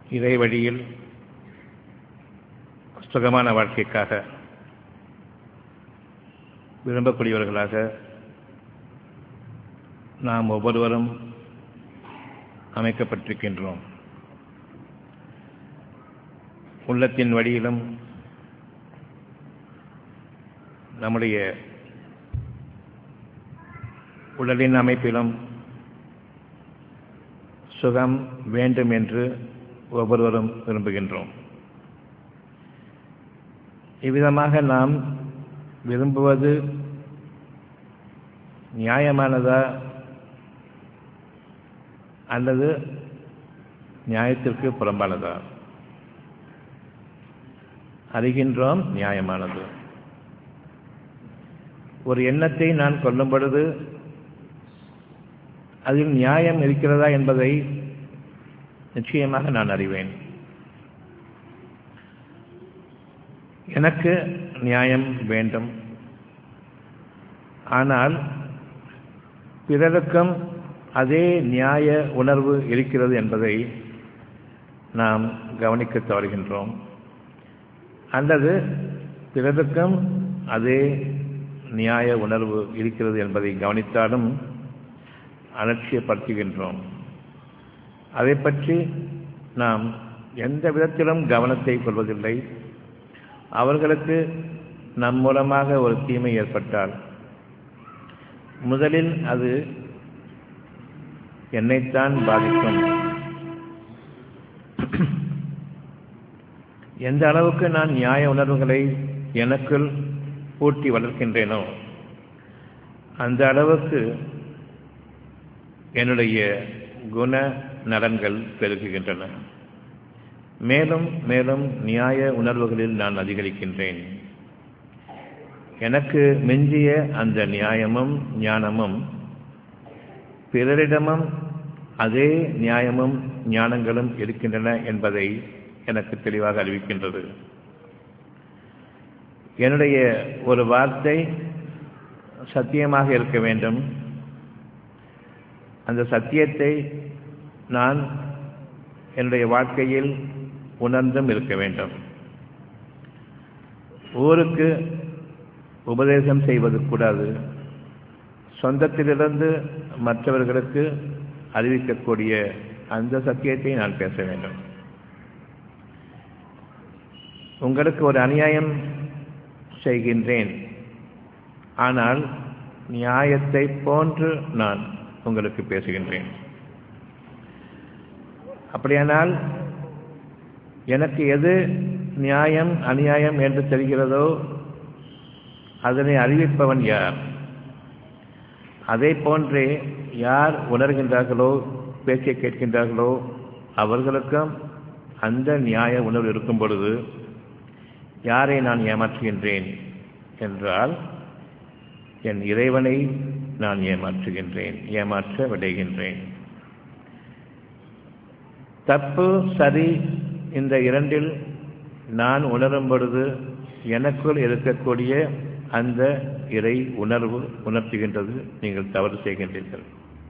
இறை வழியில் சுகமான வாழ்க்கைக்காக விரும்பக்கூடியவர்களாக நாம் ஒவ்வொருவரும் அமைக்கப்பட்டிருக்கின்றோம் உள்ளத்தின் வழியிலும் நம்முடைய உடலின் அமைப்பிலும் சுகம் வேண்டும் என்று ஒவ்வொருவரும் விரும்புகின்றோம் இவ்விதமாக நாம் விரும்புவது நியாயமானதா அல்லது நியாயத்திற்கு புறம்பானதா அறிகின்றோம் நியாயமானது ஒரு எண்ணத்தை நான் கொள்ளும் பொழுது அதில் நியாயம் இருக்கிறதா என்பதை நிச்சயமாக நான் அறிவேன் எனக்கு நியாயம் வேண்டும் ஆனால் பிறருக்கும் அதே நியாய உணர்வு இருக்கிறது என்பதை நாம் கவனிக்க தவறுகின்றோம் அல்லது பிறருக்கும் அதே நியாய உணர்வு இருக்கிறது என்பதை கவனித்தாலும் அலட்சியப்படுத்துகின்றோம் அதை பற்றி நாம் எந்த விதத்திலும் கவனத்தை கொள்வதில்லை அவர்களுக்கு நம் மூலமாக ஒரு தீமை ஏற்பட்டால் முதலில் அது என்னைத்தான் பாதிக்கும் எந்த அளவுக்கு நான் நியாய உணர்வுகளை எனக்குள் ஊட்டி வளர்க்கின்றேனோ அந்த அளவுக்கு என்னுடைய குண நலன்கள் பெருகுகின்றன மேலும் மேலும் நியாய உணர்வுகளில் நான் அதிகரிக்கின்றேன் எனக்கு மிஞ்சிய அந்த நியாயமும் ஞானமும் பிறரிடமும் அதே நியாயமும் ஞானங்களும் இருக்கின்றன என்பதை எனக்கு தெளிவாக அறிவிக்கின்றது என்னுடைய ஒரு வார்த்தை சத்தியமாக இருக்க வேண்டும் அந்த சத்தியத்தை நான் என்னுடைய வாழ்க்கையில் உணர்ந்தும் இருக்க வேண்டும் ஊருக்கு உபதேசம் செய்வது கூடாது சொந்தத்திலிருந்து மற்றவர்களுக்கு அறிவிக்கக்கூடிய அந்த சத்தியத்தை நான் பேச வேண்டும் உங்களுக்கு ஒரு அநியாயம் செய்கின்றேன் ஆனால் நியாயத்தை போன்று நான் உங்களுக்கு பேசுகின்றேன் அப்படியானால் எனக்கு எது நியாயம் அநியாயம் என்று தெரிகிறதோ அதனை அறிவிப்பவன் யார் அதை போன்றே யார் உணர்கின்றார்களோ பேச்சை கேட்கின்றார்களோ அவர்களுக்கும் அந்த நியாய உணர்வு இருக்கும் பொழுது யாரை நான் ஏமாற்றுகின்றேன் என்றால் என் இறைவனை நான் ஏமாற்றுகின்றேன் ஏமாற்ற விடைகின்றேன் தப்பு சரி இந்த இரண்டில் நான் உணரும் பொழுது எனக்குள் இருக்கக்கூடிய அந்த இறை உணர்வு உணர்த்துகின்றது நீங்கள் தவறு செய்கின்றீர்கள்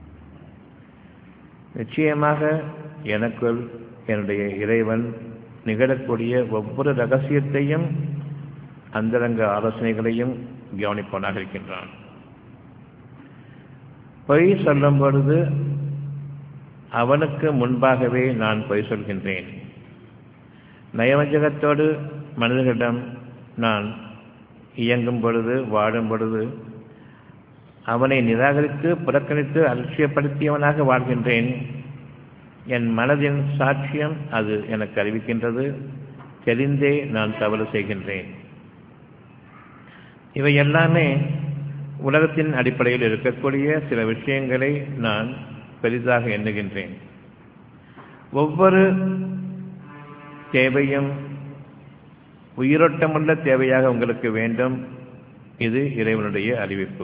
நிச்சயமாக எனக்குள் என்னுடைய இறைவன் நிகழக்கூடிய ஒவ்வொரு ரகசியத்தையும் அந்தரங்க ஆலோசனைகளையும் கவனிப்பவனாக இருக்கின்றான் பொய் சொல்லும் பொழுது அவனுக்கு முன்பாகவே நான் பொய் சொல்கின்றேன் நயவஞ்சகத்தோடு மனிதர்களிடம் நான் இயங்கும் பொழுது வாழும் பொழுது அவனை நிராகரித்து புறக்கணித்து அலட்சியப்படுத்தியவனாக வாழ்கின்றேன் என் மனதின் சாட்சியம் அது எனக்கு அறிவிக்கின்றது தெரிந்தே நான் தவறு செய்கின்றேன் இவை எல்லாமே உலகத்தின் அடிப்படையில் இருக்கக்கூடிய சில விஷயங்களை நான் பெரிதாக எண்ணுகின்றேன் ஒவ்வொரு தேவையும் உயிரோட்டமுள்ள தேவையாக உங்களுக்கு வேண்டும் இது இறைவனுடைய அறிவிப்பு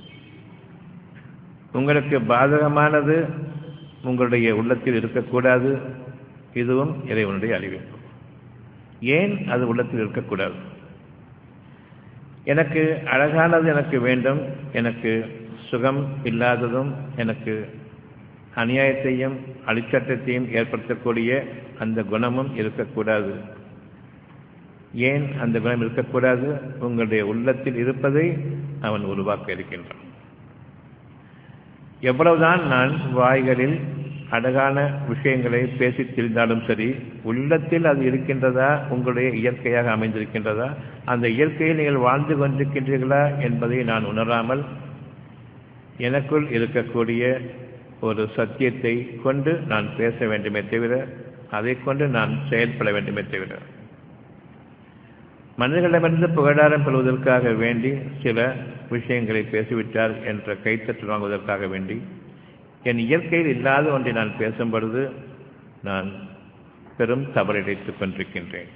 உங்களுக்கு பாதகமானது உங்களுடைய உள்ளத்தில் இருக்கக்கூடாது இதுவும் இறைவனுடைய அறிவிப்பு ஏன் அது உள்ளத்தில் இருக்கக்கூடாது எனக்கு அழகானது எனக்கு வேண்டும் எனக்கு சுகம் இல்லாததும் எனக்கு அநியாயத்தையும் அழிச்சட்டத்தையும் ஏற்படுத்தக்கூடிய அந்த குணமும் இருக்கக்கூடாது ஏன் அந்த குணம் இருக்கக்கூடாது உங்களுடைய உள்ளத்தில் இருப்பதை அவன் உருவாக்க இருக்கின்றான் எவ்வளவுதான் நான் வாய்களில் அழகான விஷயங்களை பேசித் திரிந்தாலும் சரி உள்ளத்தில் அது இருக்கின்றதா உங்களுடைய இயற்கையாக அமைந்திருக்கின்றதா அந்த இயற்கையில் நீங்கள் வாழ்ந்து கொண்டிருக்கின்றீர்களா என்பதை நான் உணராமல் எனக்குள் இருக்கக்கூடிய ஒரு சத்தியத்தை கொண்டு நான் பேச வேண்டுமே தவிர அதை கொண்டு நான் செயல்பட வேண்டுமே தவிர மனிதர்களிடமிருந்து புகழாரம் பெறுவதற்காக வேண்டி சில விஷயங்களை பேசிவிட்டார் என்ற கைத்தட்டு வாங்குவதற்காக வேண்டி என் இயற்கையில் இல்லாத ஒன்றை நான் பேசும் பொழுது நான் பெரும் தவறிழைத்துக் கொண்டிருக்கின்றேன்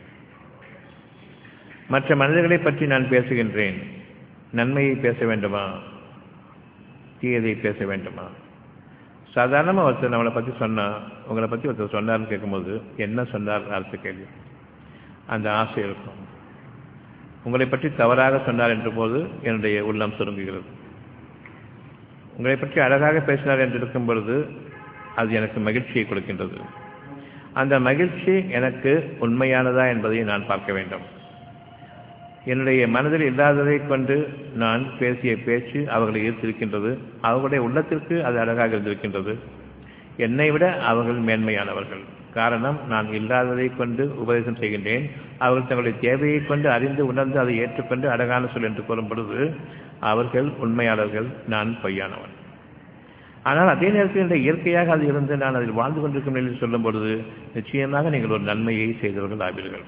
மற்ற மனிதர்களை பற்றி நான் பேசுகின்றேன் நன்மையை பேச வேண்டுமா தீயதை பேச வேண்டுமா சாதாரணமாக ஒருத்தர் நம்மளை பற்றி சொன்னால் உங்களை பற்றி ஒருத்தர் சொன்னார்னு கேட்கும்போது என்ன சொன்னார் அடுத்த கேள்வி அந்த ஆசை இருக்கும் உங்களை பற்றி தவறாக சொன்னார் என்ற போது என்னுடைய உள்ளம் சுருங்குகிறது உங்களை பற்றி அழகாக பேசினார் என்று இருக்கும் பொழுது அது எனக்கு மகிழ்ச்சியை கொடுக்கின்றது அந்த மகிழ்ச்சி எனக்கு உண்மையானதா என்பதை நான் பார்க்க வேண்டும் என்னுடைய மனதில் இல்லாததை கொண்டு நான் பேசிய பேச்சு அவர்களை ஈர்த்திருக்கின்றது அவர்களுடைய உள்ளத்திற்கு அது அழகாக இருந்திருக்கின்றது என்னை விட அவர்கள் மேன்மையானவர்கள் காரணம் நான் இல்லாததை கொண்டு உபதேசம் செய்கின்றேன் அவர்கள் தங்களுடைய தேவையை கொண்டு அறிந்து உணர்ந்து அதை ஏற்றுக்கொண்டு அழகான சொல் என்று கூறும் பொழுது அவர்கள் உண்மையாளர்கள் நான் பொய்யானவன் ஆனால் அதே நேரத்தில் இந்த இயற்கையாக அது இருந்து நான் அதில் வாழ்ந்து கொண்டிருக்கும் நிலையில் சொல்லும் பொழுது நிச்சயமாக நீங்கள் ஒரு நன்மையை செய்தவர்கள் ஆவீர்கள்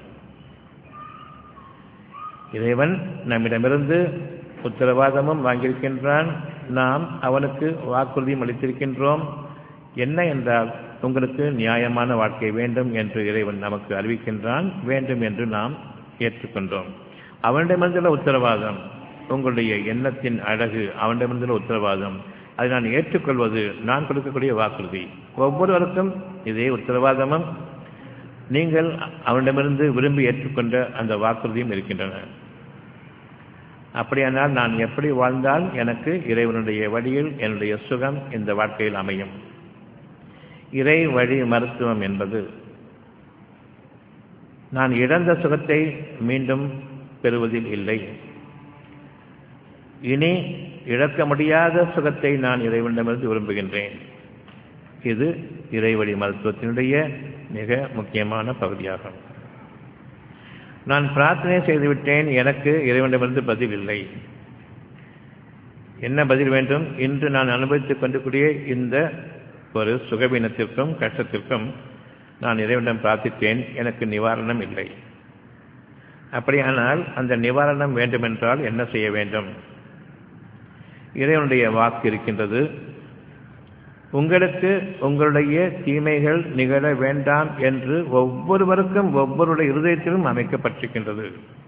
இறைவன் நம்மிடமிருந்து உத்தரவாதமும் வாங்கியிருக்கின்றான் நாம் அவனுக்கு வாக்குறுதியும் அளித்திருக்கின்றோம் என்ன என்றால் உங்களுக்கு நியாயமான வாழ்க்கை வேண்டும் என்று இறைவன் நமக்கு அறிவிக்கின்றான் வேண்டும் என்று நாம் ஏற்றுக்கொண்டோம் அவனிடமிருந்துள்ள உத்தரவாதம் உங்களுடைய எண்ணத்தின் அழகு அவனிடமிருந்துள்ள உத்தரவாதம் அதை நான் ஏற்றுக்கொள்வது நான் கொடுக்கக்கூடிய வாக்குறுதி ஒவ்வொருவருக்கும் இதே உத்தரவாதமும் நீங்கள் அவனிடமிருந்து விரும்பி ஏற்றுக்கொண்ட அந்த வாக்குறுதியும் இருக்கின்றன அப்படியானால் நான் எப்படி வாழ்ந்தால் எனக்கு இறைவனுடைய வழியில் என்னுடைய சுகம் இந்த வாழ்க்கையில் அமையும் இறை வழி மருத்துவம் என்பது நான் இழந்த சுகத்தை மீண்டும் பெறுவதில் இல்லை இனி இழக்க முடியாத சுகத்தை நான் இறைவனிடமிருந்து விரும்புகின்றேன் இது இறைவழி மருத்துவத்தினுடைய மிக முக்கியமான பகுதியாகும் நான் பிரார்த்தனை செய்துவிட்டேன் எனக்கு இறைவனிடமிருந்து பதில் இல்லை என்ன பதில் வேண்டும் இன்று நான் அனுபவித்துக் கொண்டிருக்கூடிய இந்த ஒரு சுகவீனத்திற்கும் கஷ்டத்திற்கும் நான் இறைவனிடம் பிரார்த்தித்தேன் எனக்கு நிவாரணம் இல்லை அப்படியானால் அந்த நிவாரணம் வேண்டுமென்றால் என்ன செய்ய வேண்டும் இறைவனுடைய வாக்கு இருக்கின்றது உங்களுக்கு உங்களுடைய தீமைகள் நிகழ வேண்டாம் என்று ஒவ்வொருவருக்கும் ஒவ்வொருடைய இருதயத்திலும் அமைக்கப்பட்டிருக்கின்றது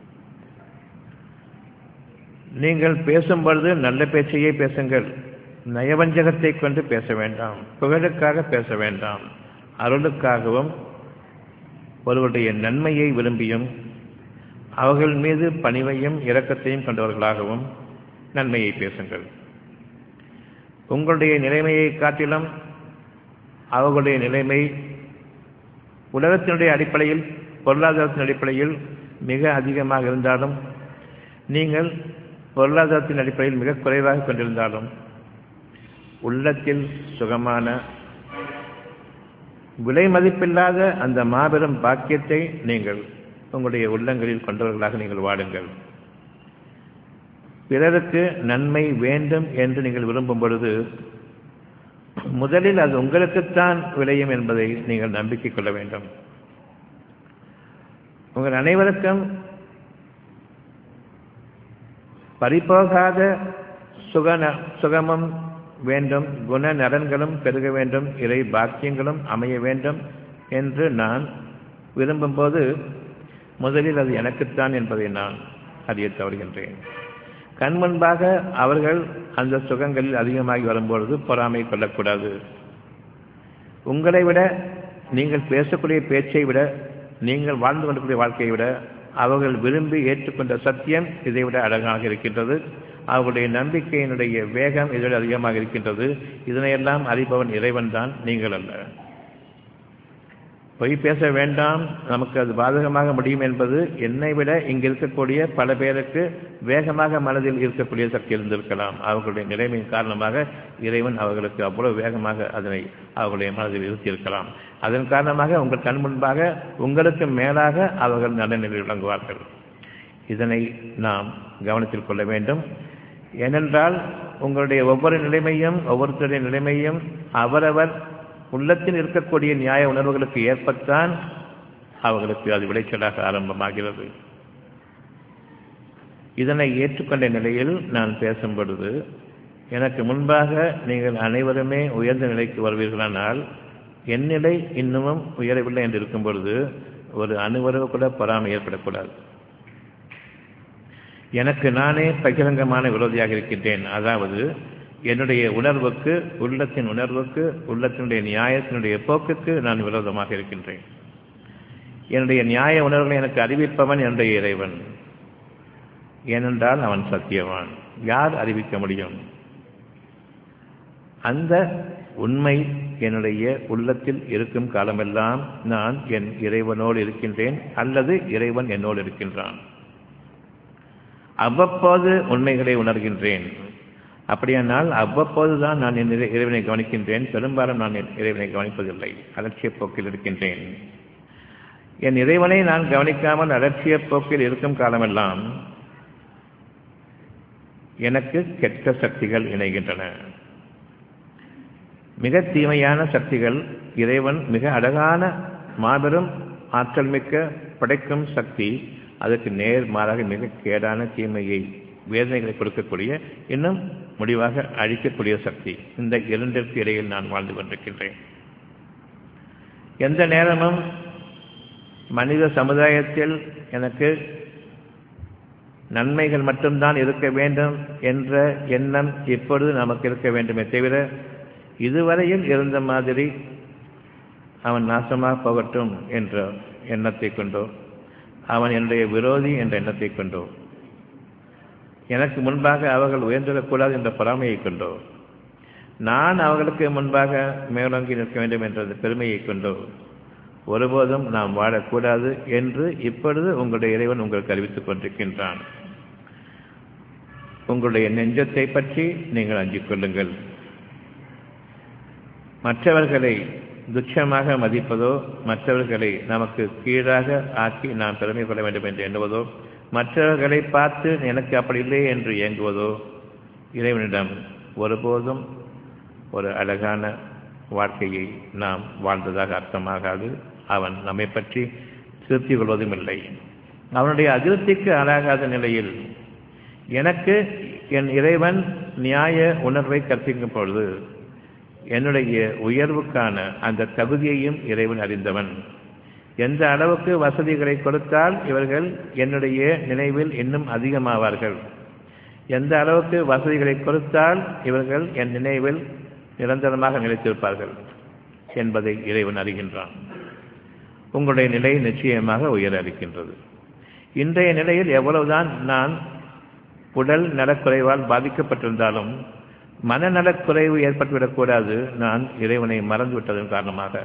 நீங்கள் பேசும் பொழுது நல்ல பேச்சையே பேசுங்கள் நயவஞ்சகத்தை கொண்டு பேச வேண்டாம் புகழுக்காக பேச வேண்டாம் அருளுக்காகவும் ஒருவருடைய நன்மையை விரும்பியும் அவர்கள் மீது பணிவையும் இரக்கத்தையும் கொண்டவர்களாகவும் நன்மையை பேசுங்கள் உங்களுடைய நிலைமையை காட்டிலும் அவர்களுடைய நிலைமை உலகத்தினுடைய அடிப்படையில் பொருளாதாரத்தின் அடிப்படையில் மிக அதிகமாக இருந்தாலும் நீங்கள் பொருளாதாரத்தின் அடிப்படையில் மிக குறைவாக கொண்டிருந்தாலும் உள்ளத்தில் சுகமான விலை மதிப்பில்லாத அந்த மாபெரும் பாக்கியத்தை நீங்கள் உங்களுடைய உள்ளங்களில் கொண்டவர்களாக நீங்கள் வாடுங்கள் பிறருக்கு நன்மை வேண்டும் என்று நீங்கள் விரும்பும் பொழுது முதலில் அது உங்களுக்குத்தான் விளையும் என்பதை நீங்கள் நம்பிக்கை கொள்ள வேண்டும் உங்கள் அனைவருக்கும் பறிப்போகாத சுக சுகமும் வேண்டும் குண நலன்களும் பெருக வேண்டும் இறை பாக்கியங்களும் அமைய வேண்டும் என்று நான் விரும்பும்போது முதலில் அது எனக்குத்தான் என்பதை நான் அறிய தவறுகின்றேன் கண் முன்பாக அவர்கள் அந்த சுகங்களில் அதிகமாகி வரும்பொழுது பொறாமை கொள்ளக்கூடாது உங்களை விட நீங்கள் பேசக்கூடிய பேச்சை விட நீங்கள் வாழ்ந்து கொண்டிருக்கூடிய வாழ்க்கையை விட அவர்கள் விரும்பி ஏற்றுக்கொண்ட சத்தியம் இதை விட அழகாக இருக்கின்றது அவர்களுடைய நம்பிக்கையினுடைய வேகம் இதோடு அதிகமாக இருக்கின்றது இதனையெல்லாம் அறிபவன் இறைவன் தான் நீங்கள் அல்ல பொய் பேச வேண்டாம் நமக்கு அது பாதகமாக முடியும் என்பது என்னை விட இங்கு இருக்கக்கூடிய பல பேருக்கு வேகமாக மனதில் இருக்கக்கூடிய சக்தி இருந்திருக்கலாம் அவர்களுடைய நிலைமையின் காரணமாக இறைவன் அவர்களுக்கு அவ்வளவு வேகமாக அதனை அவர்களுடைய மனதில் இருத்தியிருக்கலாம் அதன் காரணமாக உங்கள் கண் முன்பாக உங்களுக்கு மேலாக அவர்கள் நடுநிலையில் விளங்குவார்கள் இதனை நாம் கவனத்தில் கொள்ள வேண்டும் ஏனென்றால் உங்களுடைய ஒவ்வொரு நிலைமையும் ஒவ்வொருத்தருடைய நிலைமையும் அவரவர் உள்ளத்தில் இருக்கக்கூடிய நியாய உணர்வுகளுக்கு ஏற்பத்தான் அவர்களுக்கு அது விளைச்சலாக ஆரம்பமாகிறது இதனை ஏற்றுக்கொண்ட நிலையில் நான் பேசும் பொழுது எனக்கு முன்பாக நீங்கள் அனைவருமே உயர்ந்த நிலைக்கு வருவீர்களானால் என் நிலை இன்னமும் உயரவில்லை என்று இருக்கும் பொழுது ஒரு அணுவரவு கூட பொறாமை ஏற்படக்கூடாது எனக்கு நானே பகிரங்கமான விரோதியாக இருக்கின்றேன் அதாவது என்னுடைய உணர்வுக்கு உள்ளத்தின் உணர்வுக்கு உள்ளத்தினுடைய நியாயத்தினுடைய போக்குக்கு நான் விரோதமாக இருக்கின்றேன் என்னுடைய நியாய உணர்வுகளை எனக்கு அறிவிப்பவன் என்னுடைய இறைவன் ஏனென்றால் அவன் சத்தியவான் யார் அறிவிக்க முடியும் அந்த உண்மை என்னுடைய உள்ளத்தில் இருக்கும் காலமெல்லாம் நான் என் இறைவனோடு இருக்கின்றேன் அல்லது இறைவன் என்னோடு இருக்கின்றான் அவ்வப்போது உண்மைகளை உணர்கின்றேன் அப்படியானால் அவ்வப்போது தான் நான் என் இறைவனை கவனிக்கின்றேன் பெரும்பாலும் நான் என் இறைவனை கவனிப்பதில்லை அலட்சிய போக்கில் இருக்கின்றேன் என் இறைவனை நான் கவனிக்காமல் அலட்சிய போக்கில் இருக்கும் காலமெல்லாம் எனக்கு கெட்ட சக்திகள் இணைகின்றன மிக தீமையான சக்திகள் இறைவன் மிக அழகான மாபெரும் ஆற்றல் மிக்க படைக்கும் சக்தி அதற்கு நேர்மாறாக மிக கேடான தீமையை வேதனைகளை கொடுக்கக்கூடிய இன்னும் முடிவாக அழிக்கக்கூடிய சக்தி இந்த இரண்டிற்கு இடையில் நான் வாழ்ந்து கொண்டிருக்கின்றேன் எந்த நேரமும் மனித சமுதாயத்தில் எனக்கு நன்மைகள் மட்டும்தான் இருக்க வேண்டும் என்ற எண்ணம் இப்பொழுது நமக்கு இருக்க வேண்டுமே தவிர இதுவரையில் இருந்த மாதிரி அவன் நாசமாக போகட்டும் என்ற எண்ணத்தை கொண்டோ அவன் என்னுடைய விரோதி என்ற எண்ணத்தை கொண்டோ எனக்கு முன்பாக அவர்கள் உயர்ந்திடக்கூடாது என்ற பொறாமையை கொண்டோ நான் அவர்களுக்கு முன்பாக மேலோங்கி நிற்க வேண்டும் என்ற பெருமையை கொண்டோ ஒருபோதும் நாம் வாழக்கூடாது என்று இப்பொழுது உங்களுடைய இறைவன் உங்களுக்கு அறிவித்துக் கொண்டிருக்கின்றான் உங்களுடைய நெஞ்சத்தை பற்றி நீங்கள் அஞ்சிக் கொள்ளுங்கள் மற்றவர்களை துச்சமாக மதிப்பதோ மற்றவர்களை நமக்கு கீழாக ஆக்கி நாம் பெருமை கொள்ள வேண்டும் என்று எண்ணுவதோ மற்றவர்களை பார்த்து எனக்கு அப்படி இல்லை என்று இயங்குவதோ இறைவனிடம் ஒருபோதும் ஒரு அழகான வாழ்க்கையை நாம் வாழ்ந்ததாக அர்த்தமாகாது அவன் நம்மை பற்றி திருப்தி கொள்வதும் இல்லை அவனுடைய அதிருப்திக்கு ஆளாகாத நிலையில் எனக்கு என் இறைவன் நியாய உணர்வை கற்பிக்கும் பொழுது என்னுடைய உயர்வுக்கான அந்த தகுதியையும் இறைவன் அறிந்தவன் எந்த அளவுக்கு வசதிகளை கொடுத்தால் இவர்கள் என்னுடைய நினைவில் இன்னும் அதிகமாவார்கள் எந்த அளவுக்கு வசதிகளை கொடுத்தால் இவர்கள் என் நினைவில் நிரந்தரமாக நிலைத்திருப்பார்கள் என்பதை இறைவன் அறிகின்றான் உங்களுடைய நிலை நிச்சயமாக உயர இருக்கின்றது இன்றைய நிலையில் எவ்வளவுதான் நான் உடல் நலக்குறைவால் பாதிக்கப்பட்டிருந்தாலும் மனநலக்குறைவு ஏற்பட்டுவிடக்கூடாது நான் இறைவனை மறந்துவிட்டதன் காரணமாக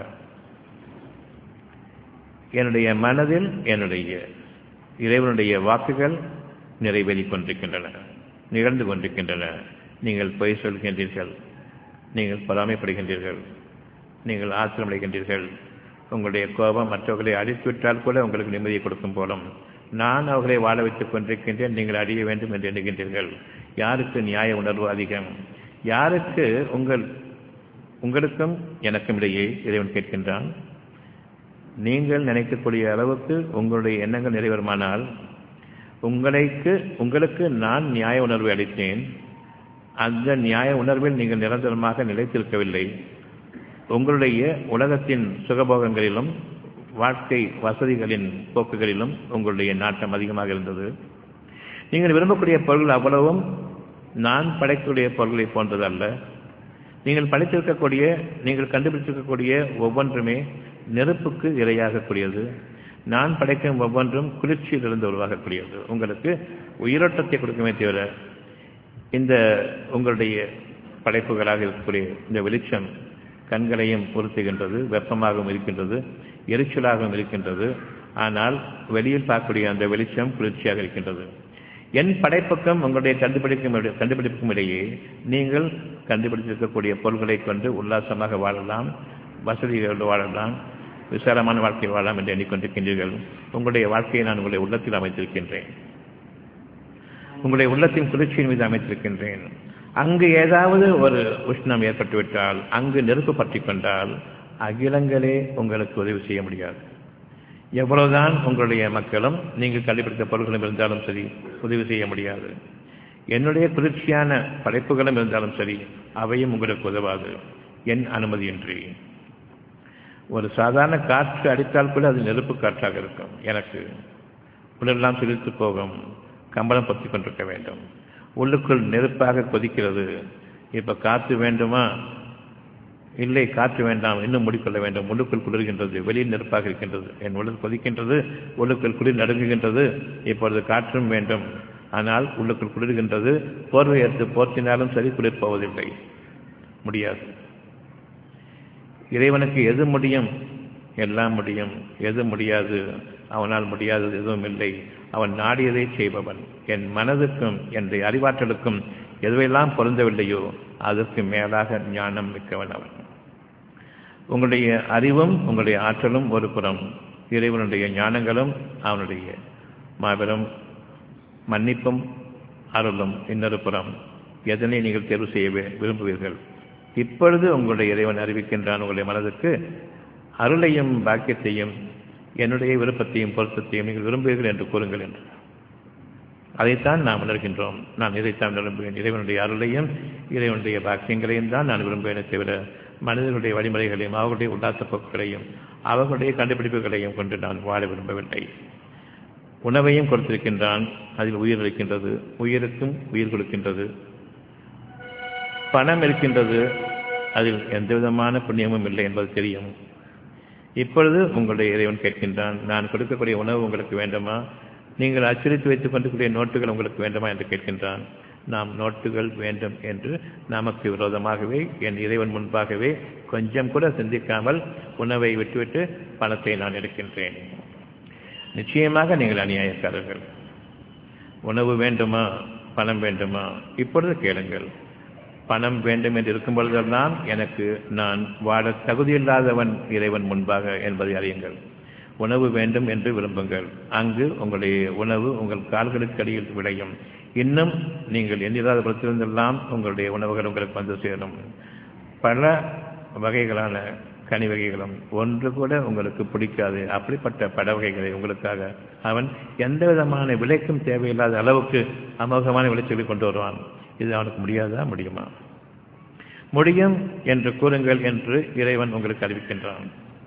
என்னுடைய மனதில் என்னுடைய இறைவனுடைய வாக்குகள் நிறைவேறிக் கொண்டிருக்கின்றன நிகழ்ந்து கொண்டிருக்கின்றன நீங்கள் பொய் சொல்கின்றீர்கள் நீங்கள் பொறாமைப்படுகின்றீர்கள் நீங்கள் ஆத்திரமடைகின்றீர்கள் உங்களுடைய கோபம் மற்றவர்களை அழித்துவிட்டால் கூட உங்களுக்கு நிம்மதியை கொடுக்கும் போலும் நான் அவர்களை வாழ வைத்துக் கொண்டிருக்கின்றேன் நீங்கள் அழிய வேண்டும் என்று எண்ணுகின்றீர்கள் யாருக்கு நியாய உணர்வு அதிகம் யாருக்கு உங்கள் உங்களுக்கும் எனக்கும் இடையே இறைவன் கேட்கின்றான் நீங்கள் நினைக்கக்கூடிய அளவுக்கு உங்களுடைய எண்ணங்கள் நிறைவேறுமானால் உங்களுக்கு உங்களுக்கு நான் நியாய உணர்வை அளித்தேன் அந்த நியாய உணர்வில் நீங்கள் நிரந்தரமாக நிலைத்திருக்கவில்லை உங்களுடைய உலகத்தின் சுகபோகங்களிலும் வாழ்க்கை வசதிகளின் போக்குகளிலும் உங்களுடைய நாட்டம் அதிகமாக இருந்தது நீங்கள் விரும்பக்கூடிய பொருள் அவ்வளவும் நான் படைக்கக்கூடிய பொருள்களை போன்றது அல்ல நீங்கள் படைத்திருக்கக்கூடிய நீங்கள் கண்டுபிடித்திருக்கக்கூடிய ஒவ்வொன்றுமே நெருப்புக்கு இரையாகக்கூடியது நான் படைக்கும் ஒவ்வொன்றும் குளிர்ச்சியிலிருந்து உருவாகக்கூடியது உங்களுக்கு உயிரோட்டத்தை கொடுக்குமே தவிர இந்த உங்களுடைய படைப்புகளாக இருக்கக்கூடிய இந்த வெளிச்சம் கண்களையும் பொருத்துகின்றது வெப்பமாகவும் இருக்கின்றது எரிச்சலாகவும் இருக்கின்றது ஆனால் வெளியில் பார்க்கக்கூடிய அந்த வெளிச்சம் குளிர்ச்சியாக இருக்கின்றது என் படைப்புக்கும் உங்களுடைய கண்டுபிடிக்கும் கண்டுபிடிப்புக்கும் இடையே நீங்கள் கண்டுபிடித்திருக்கக்கூடிய பொருள்களை கொண்டு உல்லாசமாக வாழலாம் வசதிகளோடு வாழலாம் விசாலமான வாழ்க்கை வாழலாம் என்று எண்ணிக்கொண்டிருக்கின்றீர்கள் உங்களுடைய வாழ்க்கையை நான் உங்களுடைய உள்ளத்தில் அமைத்திருக்கின்றேன் உங்களுடைய உள்ளத்தின் குளிர்ச்சியின் மீது அமைத்திருக்கின்றேன் அங்கு ஏதாவது ஒரு உஷ்ணம் ஏற்பட்டுவிட்டால் அங்கு நெருப்பு பற்றி கொண்டால் அகிலங்களே உங்களுக்கு உதவி செய்ய முடியாது எவ்வளவுதான் உங்களுடைய மக்களும் நீங்கள் கண்டுபிடித்த பொருள்களும் இருந்தாலும் சரி உதவி செய்ய முடியாது என்னுடைய குளிர்ச்சியான படைப்புகளும் இருந்தாலும் சரி அவையும் உங்களுக்கு உதவாது என் அனுமதியின்றி ஒரு சாதாரண காற்று அடித்தால் கூட அது நெருப்பு காற்றாக இருக்கும் எனக்கு உடலெல்லாம் சிரித்து போகும் கம்பளம் பொத்தி கொண்டிருக்க வேண்டும் உள்ளுக்குள் நெருப்பாக கொதிக்கிறது இப்ப காற்று வேண்டுமா இல்லை காற்று வேண்டாம் இன்னும் மூடிக்கொள்ள வேண்டும் உள்ளுக்குள் குளிர்கின்றது வெளியில் நெருப்பாக இருக்கின்றது என் உடல் கொதிக்கின்றது உள்ளுக்குள் குளிர் நடுங்குகின்றது இப்பொழுது காற்றும் வேண்டும் ஆனால் உள்ளுக்குள் குளிர்கின்றது போர்வை எடுத்து போர்த்தினாலும் சரி குளிர் போவதில்லை முடியாது இறைவனுக்கு எது முடியும் எல்லாம் முடியும் எது முடியாது அவனால் முடியாதது எதுவும் இல்லை அவன் நாடியதை செய்பவன் என் மனதுக்கும் என்னுடைய அறிவாற்றலுக்கும் எதுவெல்லாம் பொருந்தவில்லையோ அதற்கு மேலாக ஞானம் மிக்கவன் அவன் உங்களுடைய அறிவும் உங்களுடைய ஆற்றலும் ஒரு புறம் இறைவனுடைய ஞானங்களும் அவனுடைய மாபெரும் மன்னிப்பும் அருளும் இன்னொரு புறம் எதனை நீங்கள் தேர்வு செய்ய விரும்புவீர்கள் இப்பொழுது உங்களுடைய இறைவன் அறிவிக்கின்றான் உங்களுடைய மனதுக்கு அருளையும் பாக்கியத்தையும் என்னுடைய விருப்பத்தையும் பொருத்தத்தையும் நீங்கள் விரும்புவீர்கள் என்று கூறுங்கள் என்று அதைத்தான் நாம் உணர்கின்றோம் நான் இதைத்தான் விரும்புவேன் இறைவனுடைய அருளையும் இறைவனுடைய பாக்கியங்களையும் தான் நான் விரும்புவேனே தவிர மனிதர்களுடைய வழிமுறைகளையும் அவர்களுடைய உல்லாச போக்குகளையும் அவர்களுடைய கண்டுபிடிப்புகளையும் கொண்டு நான் வாழ விரும்பவில்லை உணவையும் கொடுத்திருக்கின்றான் அதில் உயிர் இருக்கின்றது உயிருக்கும் உயிர் கொடுக்கின்றது பணம் இருக்கின்றது அதில் எந்த விதமான புண்ணியமும் இல்லை என்பது தெரியும் இப்பொழுது உங்களுடைய இறைவன் கேட்கின்றான் நான் கொடுக்கக்கூடிய உணவு உங்களுக்கு வேண்டுமா நீங்கள் அச்சடித்து வைத்துக் கொண்டிருக்கூடிய நோட்டுகள் உங்களுக்கு வேண்டுமா என்று கேட்கின்றான் நாம் நோட்டுகள் வேண்டும் என்று நமக்கு விரோதமாகவே என் இறைவன் முன்பாகவே கொஞ்சம் கூட சிந்திக்காமல் உணவை விட்டுவிட்டு பணத்தை நான் எடுக்கின்றேன் நிச்சயமாக நீங்கள் அநியாயக்காரர்கள் உணவு வேண்டுமா பணம் வேண்டுமா இப்பொழுது கேளுங்கள் பணம் வேண்டும் என்று இருக்கும் பொழுதெல்லாம் எனக்கு நான் வாழ தகுதியில்லாதவன் இறைவன் முன்பாக என்பதை அறியுங்கள் உணவு வேண்டும் என்று விரும்புங்கள் அங்கு உங்களுடைய உணவு உங்கள் கால்களுக்கு அடியில் விளையும் இன்னும் நீங்கள் எண்ணிராத புறத்திலிருந்தெல்லாம் உங்களுடைய உணவுகள் உங்களுக்கு வந்து சேரும் பல வகைகளான கனி வகைகளும் ஒன்று கூட உங்களுக்கு பிடிக்காது அப்படிப்பட்ட பட வகைகளை உங்களுக்காக அவன் எந்த விதமான விலைக்கும் தேவையில்லாத அளவுக்கு அமோகமான விளைச்சலை கொண்டு வருவான் இது அவனுக்கு முடியாதா முடியுமா முடியும் என்று கூறுங்கள் என்று இறைவன் உங்களுக்கு அறிவிக்கின்றான்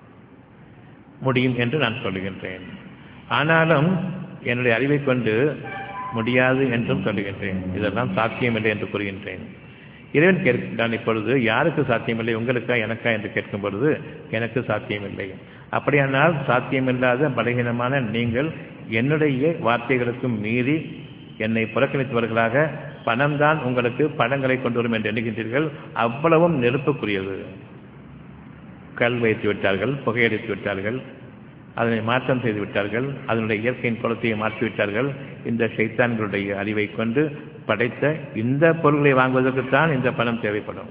முடியும் என்று நான் சொல்லுகின்றேன் ஆனாலும் என்னுடைய அறிவை கொண்டு முடியாது என்றும் சொல்லுகின்றேன் இதெல்லாம் சாத்தியமில்லை என்று கூறுகின்றேன் இறைவன் கேட்கின்றான் இப்பொழுது யாருக்கு சாத்தியமில்லை உங்களுக்கா எனக்கா என்று கேட்கும் பொழுது எனக்கு சாத்தியமில்லை அப்படியானால் சாத்தியமில்லாத பலகீனமான நீங்கள் என்னுடைய வார்த்தைகளுக்கும் மீறி என்னை புறக்கணித்தவர்களாக பணம்தான் உங்களுக்கு பணங்களை கொண்டு வரும் என்று எண்ணுகின்றீர்கள் அவ்வளவும் நெருப்புக்குரியது கல் வைத்து விட்டார்கள் புகையடித்து விட்டார்கள் அதனை மாற்றம் செய்து விட்டார்கள் அதனுடைய இயற்கையின் குளத்தையை மாற்றிவிட்டார்கள் இந்த சைத்தான்களுடைய அறிவை கொண்டு படைத்த இந்த பொருள்களை வாங்குவதற்குத்தான் இந்த பணம் தேவைப்படும்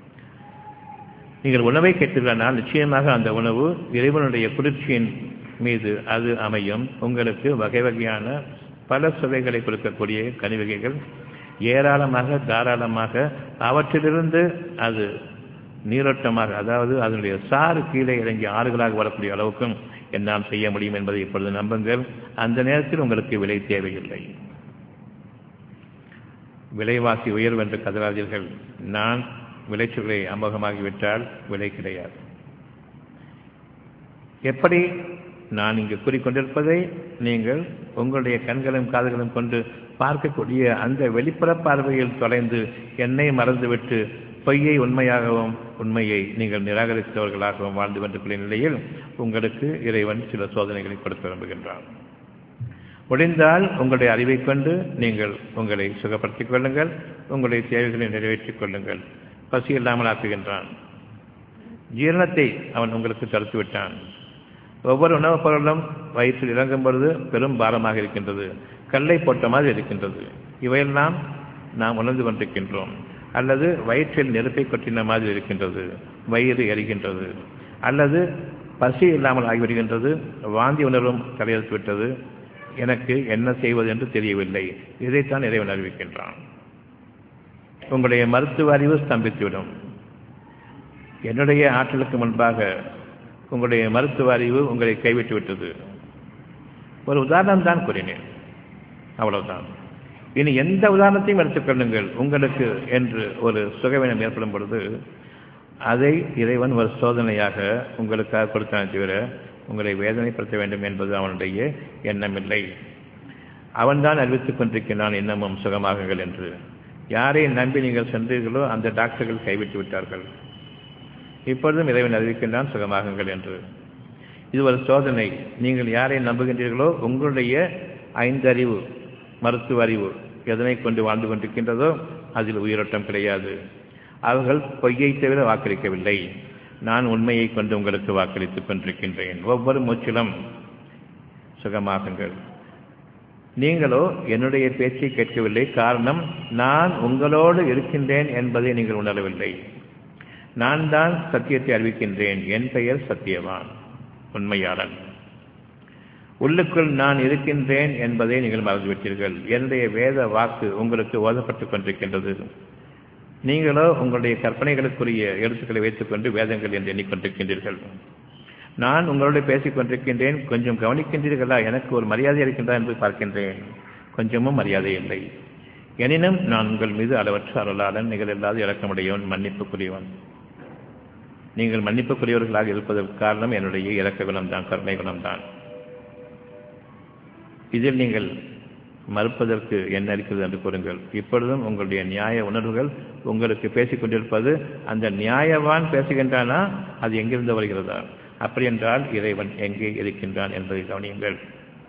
நீங்கள் உணவை கேட்டீர்களானால் நிச்சயமாக அந்த உணவு இறைவனுடைய குளிர்ச்சியின் மீது அது அமையும் உங்களுக்கு வகை வகையான பல சுவைகளை கொடுக்கக்கூடிய கனிவகைகள் ஏராளமாக தாராளமாக அவற்றிலிருந்து அது நீரோட்டமாக அதாவது அதனுடைய சாறு கீழே இறங்கி ஆறுகளாக வரக்கூடிய அளவுக்கும் என்னால் செய்ய முடியும் என்பதை இப்பொழுது நம்புங்கள் அந்த நேரத்தில் உங்களுக்கு விலை தேவையில்லை விலைவாசி உயர்வு என்று கதறாதீர்கள் நான் விளைச்சல்களை அமோகமாகிவிட்டால் விலை கிடையாது எப்படி நான் இங்கு கூறிக்கொண்டிருப்பதை நீங்கள் உங்களுடைய கண்களும் காதுகளும் கொண்டு பார்க்கக்கூடிய அந்த வெளிப்புற பார்வையில் தொலைந்து என்னை மறந்துவிட்டு பொய்யை உண்மையாகவும் உண்மையை நீங்கள் நிராகரித்தவர்களாகவும் வாழ்ந்து கொண்டிருக்கிற நிலையில் உங்களுக்கு இறைவன் சில சோதனைகளை கொடுக்க விரும்புகின்றான் முடிந்தால் உங்களுடைய அறிவை கொண்டு நீங்கள் உங்களை சுகப்படுத்திக் கொள்ளுங்கள் உங்களுடைய தேவைகளை நிறைவேற்றிக் கொள்ளுங்கள் பசி இல்லாமல் ஆக்குகின்றான் ஜீரணத்தை அவன் உங்களுக்கு தடுத்து விட்டான் ஒவ்வொரு உணவுப் பொருளும் வயிற்றில் இறங்கும் பொழுது பெரும் பாரமாக இருக்கின்றது கல்லை போட்ட மாதிரி இருக்கின்றது இவையெல்லாம் நாம் உணர்ந்து கொண்டிருக்கின்றோம் அல்லது வயிற்றில் நெருப்பை கொட்டின மாதிரி இருக்கின்றது வயிறு எரிகின்றது அல்லது பசி இல்லாமல் ஆகிவிடுகின்றது வாந்தி உணர்வும் தலையெடுத்து விட்டது எனக்கு என்ன செய்வது என்று தெரியவில்லை இதைத்தான் இறைவன் அறிவிக்கின்றான் உங்களுடைய மருத்துவ அறிவு ஸ்தம்பித்துவிடும் என்னுடைய ஆற்றலுக்கு முன்பாக உங்களுடைய மருத்துவ அறிவு உங்களை கைவிட்டு விட்டது ஒரு உதாரணம் தான் கூறினேன் அவ்வளவுதான் இனி எந்த உதாரணத்தையும் எடுத்துக்கொள்ளுங்கள் உங்களுக்கு என்று ஒரு சுகவீனம் ஏற்படும் பொழுது அதை இறைவன் ஒரு சோதனையாக உங்களுக்காக கொடுத்தானே தவிர உங்களை வேதனைப்படுத்த வேண்டும் என்பது அவனுடைய எண்ணமில்லை அவன்தான் அறிவித்துக் கொண்டிருக்கிறான் இன்னமும் சுகமாகுங்கள் என்று யாரை நம்பி நீங்கள் சென்றீர்களோ அந்த டாக்டர்கள் கைவிட்டு விட்டார்கள் இப்பொழுதும் இறைவன் அறிவிக்கின்றான் சுகமாகுங்கள் என்று இது ஒரு சோதனை நீங்கள் யாரை நம்புகின்றீர்களோ உங்களுடைய ஐந்தறிவு மருத்துவ அறிவு எதனை கொண்டு வாழ்ந்து கொண்டிருக்கின்றதோ அதில் உயிரோட்டம் கிடையாது அவர்கள் பொய்யை தவிர வாக்களிக்கவில்லை நான் உண்மையை கொண்டு உங்களுக்கு வாக்களித்துக் கொண்டிருக்கின்றேன் ஒவ்வொரு மூச்சிலும் சுகமாகுங்கள் நீங்களோ என்னுடைய பேச்சை கேட்கவில்லை காரணம் நான் உங்களோடு இருக்கின்றேன் என்பதை நீங்கள் உணரவில்லை நான் தான் சத்தியத்தை அறிவிக்கின்றேன் என் பெயர் சத்தியவான் உண்மையாளன் உள்ளுக்குள் நான் இருக்கின்றேன் என்பதை நீங்கள் மறந்துவிட்டீர்கள் என்னுடைய வேத வாக்கு உங்களுக்கு ஓதப்பட்டுக் கொண்டிருக்கின்றது நீங்களோ உங்களுடைய கற்பனைகளுக்குரிய எழுத்துக்களை வைத்துக்கொண்டு வேதங்கள் என்று எண்ணிக்கொண்டிருக்கின்றீர்கள் நான் உங்களோடு பேசிக் கொண்டிருக்கின்றேன் கொஞ்சம் கவனிக்கின்றீர்களா எனக்கு ஒரு மரியாதை இருக்கின்றா என்று பார்க்கின்றேன் கொஞ்சமும் மரியாதை இல்லை எனினும் நான் உங்கள் மீது அளவற்ற அருளாளன் நிகழில்லாத இறக்கமுடையவன் மன்னிப்புக்குரியவன் நீங்கள் மன்னிப்புக்குரியவர்களாக இருப்பதற்கு காரணம் என்னுடைய இறக்க குணம்தான் கருணை குணம்தான் இதில் நீங்கள் மறுப்பதற்கு என்ன இருக்கிறது என்று கூறுங்கள் இப்பொழுதும் உங்களுடைய நியாய உணர்வுகள் உங்களுக்கு பேசிக் கொண்டிருப்பது அந்த நியாயவான் பேசுகின்றானா அது எங்கிருந்து வருகிறதா அப்படி என்றால் இறைவன் எங்கே இருக்கின்றான் என்பதை கவனியுங்கள்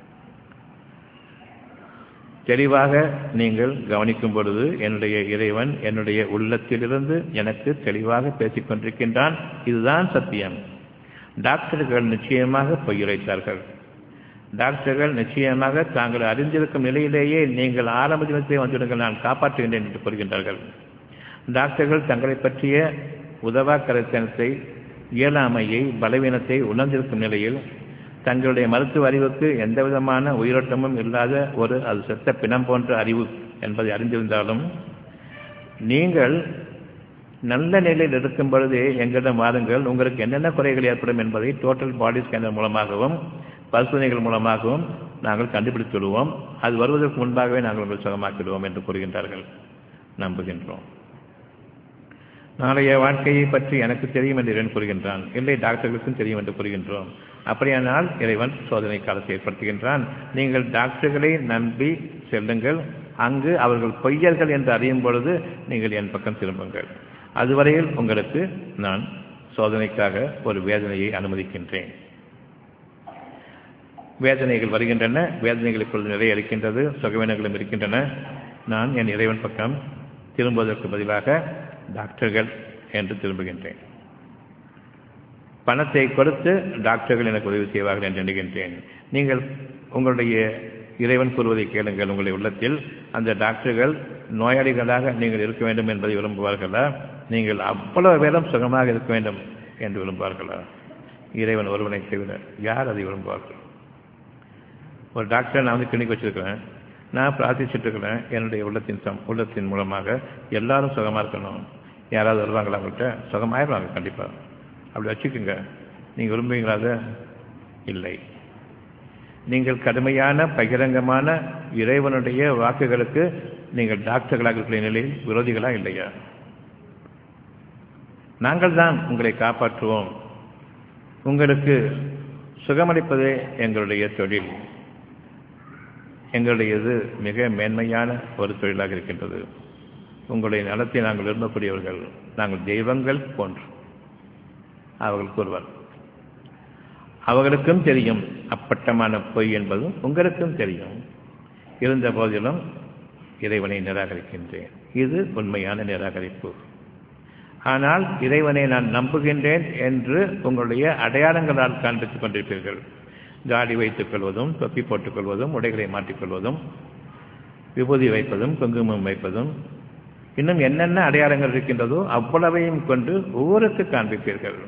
தெளிவாக நீங்கள் கவனிக்கும் பொழுது என்னுடைய இறைவன் என்னுடைய உள்ளத்திலிருந்து எனக்கு தெளிவாக பேசிக் கொண்டிருக்கின்றான் இதுதான் சத்தியம் டாக்டர்கள் நிச்சயமாக பொய்யுரைத்தார்கள் டாக்டர்கள் நிச்சயமாக தாங்கள் அறிந்திருக்கும் நிலையிலேயே நீங்கள் ஆரம்ப தினத்தை வந்துவிடுங்கள் நான் காப்பாற்றுகின்றேன் என்று கூறுகின்றார்கள் டாக்டர்கள் தங்களை பற்றிய உதவா கரைத்தனத்தை இயலாமையை பலவீனத்தை உணர்ந்திருக்கும் நிலையில் தங்களுடைய மருத்துவ அறிவுக்கு எந்த விதமான உயிரோட்டமும் இல்லாத ஒரு அது செத்த பிணம் போன்ற அறிவு என்பதை அறிந்திருந்தாலும் நீங்கள் நல்ல நிலையில் இருக்கும் பொழுதே எங்களிடம் வாருங்கள் உங்களுக்கு என்னென்ன குறைகள் ஏற்படும் என்பதை டோட்டல் பாடி ஸ்கேனர் மூலமாகவும் பரிசோதனைகள் மூலமாகவும் நாங்கள் கண்டுபிடித்து விடுவோம் அது வருவதற்கு முன்பாகவே நாங்கள் உங்கள் சுகமாக்கிடுவோம் என்று கூறுகின்றார்கள் நம்புகின்றோம் நாளைய வாழ்க்கையை பற்றி எனக்கு தெரியும் என்று இறைவன் கூறுகின்றான் இல்லை டாக்டர்களுக்கும் தெரியும் என்று கூறுகின்றோம் அப்படியானால் இறைவன் சோதனை காலத்தை ஏற்படுத்துகின்றான் நீங்கள் டாக்டர்களை நம்பி செல்லுங்கள் அங்கு அவர்கள் பொய்யர்கள் என்று அறியும் பொழுது நீங்கள் என் பக்கம் திரும்புங்கள் அதுவரையில் உங்களுக்கு நான் சோதனைக்காக ஒரு வேதனையை அனுமதிக்கின்றேன் வேதனைகள் வருகின்றன வேதனைகள் இப்பொழுது நிறைய இருக்கின்றது சுகவீனங்களும் இருக்கின்றன நான் என் இறைவன் பக்கம் திரும்புவதற்கு பதிலாக டாக்டர்கள் என்று திரும்புகின்றேன் பணத்தை கொடுத்து டாக்டர்கள் எனக்கு உதவி செய்வார்கள் என்று எண்ணுகின்றேன் நீங்கள் உங்களுடைய இறைவன் கூறுவதை கேளுங்கள் உங்களுடைய உள்ளத்தில் அந்த டாக்டர்கள் நோயாளிகளாக நீங்கள் இருக்க வேண்டும் என்பதை விரும்புவார்களா நீங்கள் அவ்வளவு பேரும் சுகமாக இருக்க வேண்டும் என்று விரும்புவார்களா இறைவன் ஒருவனை தவிர யார் அதை விரும்புவார்கள் ஒரு டாக்டர் நான் வந்து கிளினிக் வச்சிருக்கிறேன் நான் பிரார்த்திச்சுட்டு இருக்கிறேன் என்னுடைய உள்ளத்தின் சம் உள்ளத்தின் மூலமாக எல்லாரும் சுகமாக இருக்கணும் யாராவது வருவாங்களா அவங்கள்ட்ட சுகமாயிருவாங்க கண்டிப்பாக அப்படி வச்சுக்கோங்க நீங்கள் விரும்புவீங்களா அதை இல்லை நீங்கள் கடுமையான பகிரங்கமான இறைவனுடைய வாக்குகளுக்கு நீங்கள் டாக்டர்களாக இருக்கிற நிலையில் விரோதிகளா இல்லையா நாங்கள் தான் உங்களை காப்பாற்றுவோம் உங்களுக்கு சுகமளிப்பதே எங்களுடைய தொழில் எங்களுடையது மிக மேன்மையான ஒரு தொழிலாக இருக்கின்றது உங்களுடைய நலத்தை நாங்கள் விரும்பக்கூடியவர்கள் நாங்கள் தெய்வங்கள் போன்று அவர்கள் கூறுவார் அவர்களுக்கும் தெரியும் அப்பட்டமான பொய் என்பதும் உங்களுக்கும் தெரியும் இருந்த போதிலும் இறைவனை நிராகரிக்கின்றேன் இது உண்மையான நிராகரிப்பு ஆனால் இறைவனை நான் நம்புகின்றேன் என்று உங்களுடைய அடையாளங்களால் காண்பித்துக் கொண்டிருப்பீர்கள் தாடி வைத்துக் கொள்வதும் தொப்பி போட்டுக் கொள்வதும் உடைகளை மாற்றிக்கொள்வதும் விபூதி வைப்பதும் குங்குமம் வைப்பதும் இன்னும் என்னென்ன அடையாளங்கள் இருக்கின்றதோ அவ்வளவையும் கொண்டு ஒவ்வொருக்கு காண்பிப்பீர்கள்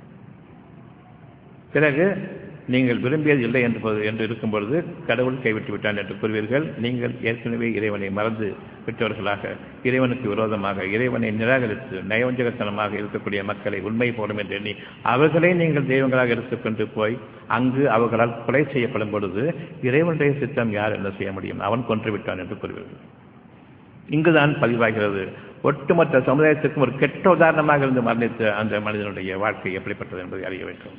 பிறகு நீங்கள் விரும்பியது இல்லை என்று என்று இருக்கும் பொழுது கடவுள் கைவிட்டு விட்டான் என்று கூறுவீர்கள் நீங்கள் ஏற்கனவே இறைவனை மறந்து விட்டவர்களாக இறைவனுக்கு விரோதமாக இறைவனை நிராகரித்து நயவஞ்சகத்தனமாக இருக்கக்கூடிய மக்களை உண்மை போடும் என்று எண்ணி அவர்களே நீங்கள் தெய்வங்களாக எடுத்துக்கொண்டு போய் அங்கு அவர்களால் கொலை செய்யப்படும் பொழுது இறைவனுடைய சித்தம் யார் என்ன செய்ய முடியும் அவன் கொன்று விட்டான் என்று கூறுவீர்கள் இங்குதான் பதிவாகிறது ஒட்டுமொத்த சமுதாயத்துக்கும் ஒரு கெட்ட உதாரணமாக இருந்து மரணித்த அந்த மனிதனுடைய வாழ்க்கை எப்படிப்பட்டது என்பதை அறிய வேண்டும்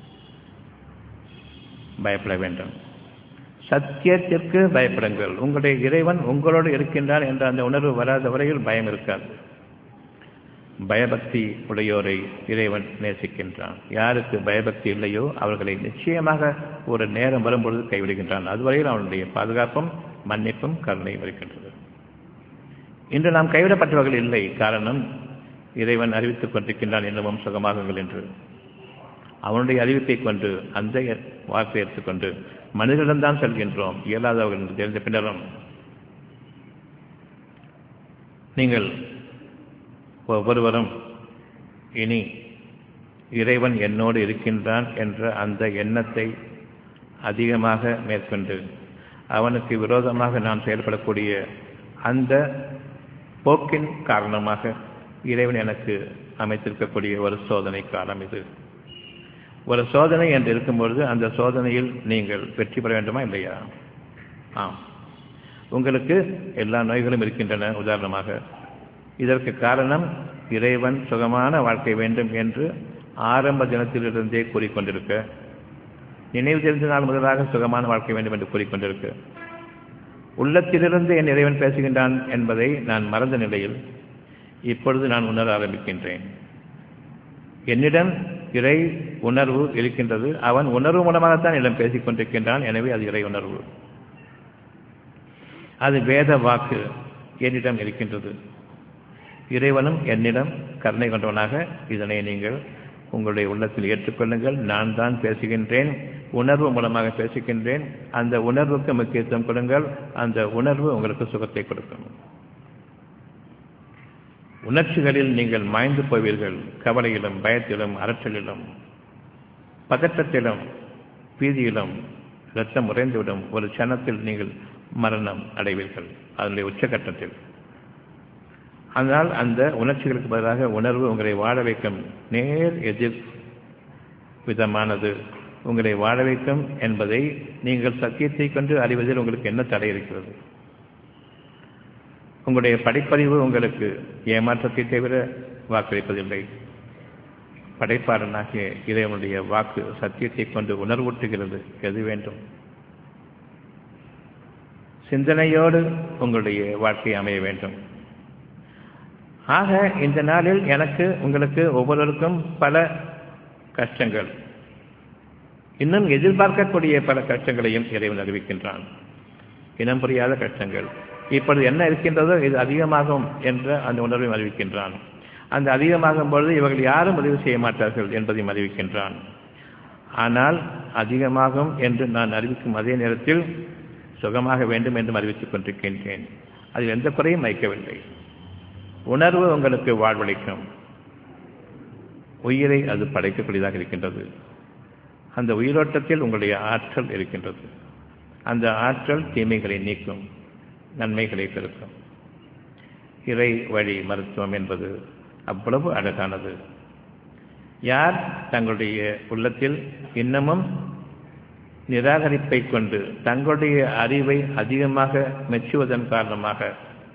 பயப்பட வேண்டும் சத்தியத்திற்கு பயப்படுங்கள் உங்களுடைய இறைவன் உங்களோடு இருக்கின்றான் என்ற அந்த உணர்வு வராத வரையில் பயம் இருக்காது பயபக்தி உடையோரை இறைவன் நேசிக்கின்றான் யாருக்கு பயபக்தி இல்லையோ அவர்களை நிச்சயமாக ஒரு நேரம் வரும்பொழுது கைவிடுகின்றான் அதுவரையில் அவனுடைய பாதுகாப்பும் மன்னிப்பும் கருணையும் இருக்கின்றது இன்று நாம் கைவிடப்பட்டவர்கள் இல்லை காரணம் இறைவன் அறிவித்துக் கொண்டிருக்கின்றான் என்னவும் சுகமாகுங்கள் என்று அவனுடைய அறிவிப்பை கொண்டு அந்த வார்த்தை எடுத்துக்கொண்டு மனிதனிடம்தான் செல்கின்றோம் இயலாதவர்கள் என்று தெரிந்த பின்னரும் நீங்கள் ஒவ்வொருவரும் இனி இறைவன் என்னோடு இருக்கின்றான் என்ற அந்த எண்ணத்தை அதிகமாக மேற்கொண்டு அவனுக்கு விரோதமாக நாம் செயல்படக்கூடிய அந்த போக்கின் காரணமாக இறைவன் எனக்கு அமைத்திருக்கக்கூடிய ஒரு சோதனை காலம் இது ஒரு சோதனை என்று இருக்கும்பொழுது அந்த சோதனையில் நீங்கள் வெற்றி பெற வேண்டுமா இல்லையா ஆம் உங்களுக்கு எல்லா நோய்களும் இருக்கின்றன உதாரணமாக இதற்கு காரணம் இறைவன் சுகமான வாழ்க்கை வேண்டும் என்று ஆரம்ப தினத்திலிருந்தே கூறிக்கொண்டிருக்க நினைவு தெரிந்த நாள் முதலாக சுகமான வாழ்க்கை வேண்டும் என்று கூறிக்கொண்டிருக்க உள்ளத்திலிருந்து என் இறைவன் பேசுகின்றான் என்பதை நான் மறந்த நிலையில் இப்பொழுது நான் உணர ஆரம்பிக்கின்றேன் என்னிடம் இறை உணர்வு இருக்கின்றது அவன் உணர்வு மூலமாகத்தான் என்னிடம் பேசிக் கொண்டிருக்கின்றான் எனவே அது இறை உணர்வு அது வேத வாக்கு என்னிடம் இருக்கின்றது இறைவனும் என்னிடம் கருணை கொண்டவனாக இதனை நீங்கள் உங்களுடைய உள்ளத்தில் ஏற்றுக்கொள்ளுங்கள் நான் தான் பேசுகின்றேன் உணர்வு மூலமாக பேசுகின்றேன் அந்த உணர்வுக்கு முக்கியத்துவம் கொடுங்கள் அந்த உணர்வு உங்களுக்கு சுகத்தை கொடுக்கும் உணர்ச்சிகளில் நீங்கள் மாய்ந்து போவீர்கள் கவலையிலும் பயத்திலும் அரற்றலிலும் பதற்றத்திலும் பீதியிலும் இரத்தம் உறைந்துவிடும் ஒரு சனத்தில் நீங்கள் மரணம் அடைவீர்கள் அதனுடைய உச்சகட்டத்தில் ஆனால் அந்த உணர்ச்சிகளுக்கு பதிலாக உணர்வு உங்களை வாழ வைக்கும் நேர் எதிர் விதமானது உங்களை வாழ வைக்கும் என்பதை நீங்கள் சத்தியத்தை கொண்டு அறிவதில் உங்களுக்கு என்ன தடை இருக்கிறது உங்களுடைய படிப்பறிவு உங்களுக்கு ஏமாற்றத்தை தவிர வாக்களிப்பதில்லை படைப்பாளனாகிய இறைவனுடைய வாக்கு சத்தியத்தை கொண்டு உணர்வூட்டுகிறது எது வேண்டும் சிந்தனையோடு உங்களுடைய வாழ்க்கை அமைய வேண்டும் ஆக இந்த நாளில் எனக்கு உங்களுக்கு ஒவ்வொருவருக்கும் பல கஷ்டங்கள் இன்னும் எதிர்பார்க்கக்கூடிய பல கஷ்டங்களையும் இறைவன் அறிவிக்கின்றான் இனம் புரியாத கஷ்டங்கள் இப்பொழுது என்ன இருக்கின்றதோ இது அதிகமாகும் என்ற அந்த உணர்வையும் அறிவிக்கின்றான் அந்த அதிகமாகும் பொழுது இவர்கள் யாரும் உதவி செய்ய மாட்டார்கள் என்பதையும் அறிவிக்கின்றான் ஆனால் அதிகமாகும் என்று நான் அறிவிக்கும் அதே நேரத்தில் சுகமாக வேண்டும் என்றும் அறிவித்துக் கொண்டிருக்கின்றேன் அதில் எந்த குறையும் வைக்கவில்லை உணர்வு உங்களுக்கு வாழ்வளிக்கும் உயிரை அது படைக்கக்கூடியதாக இருக்கின்றது அந்த உயிரோட்டத்தில் உங்களுடைய ஆற்றல் இருக்கின்றது அந்த ஆற்றல் தீமைகளை நீக்கும் நன்மைகளை பெருக்கும் இறை வழி மருத்துவம் என்பது அவ்வளவு அழகானது யார் தங்களுடைய உள்ளத்தில் இன்னமும் நிராகரிப்பை கொண்டு தங்களுடைய அறிவை அதிகமாக மெச்சுவதன் காரணமாக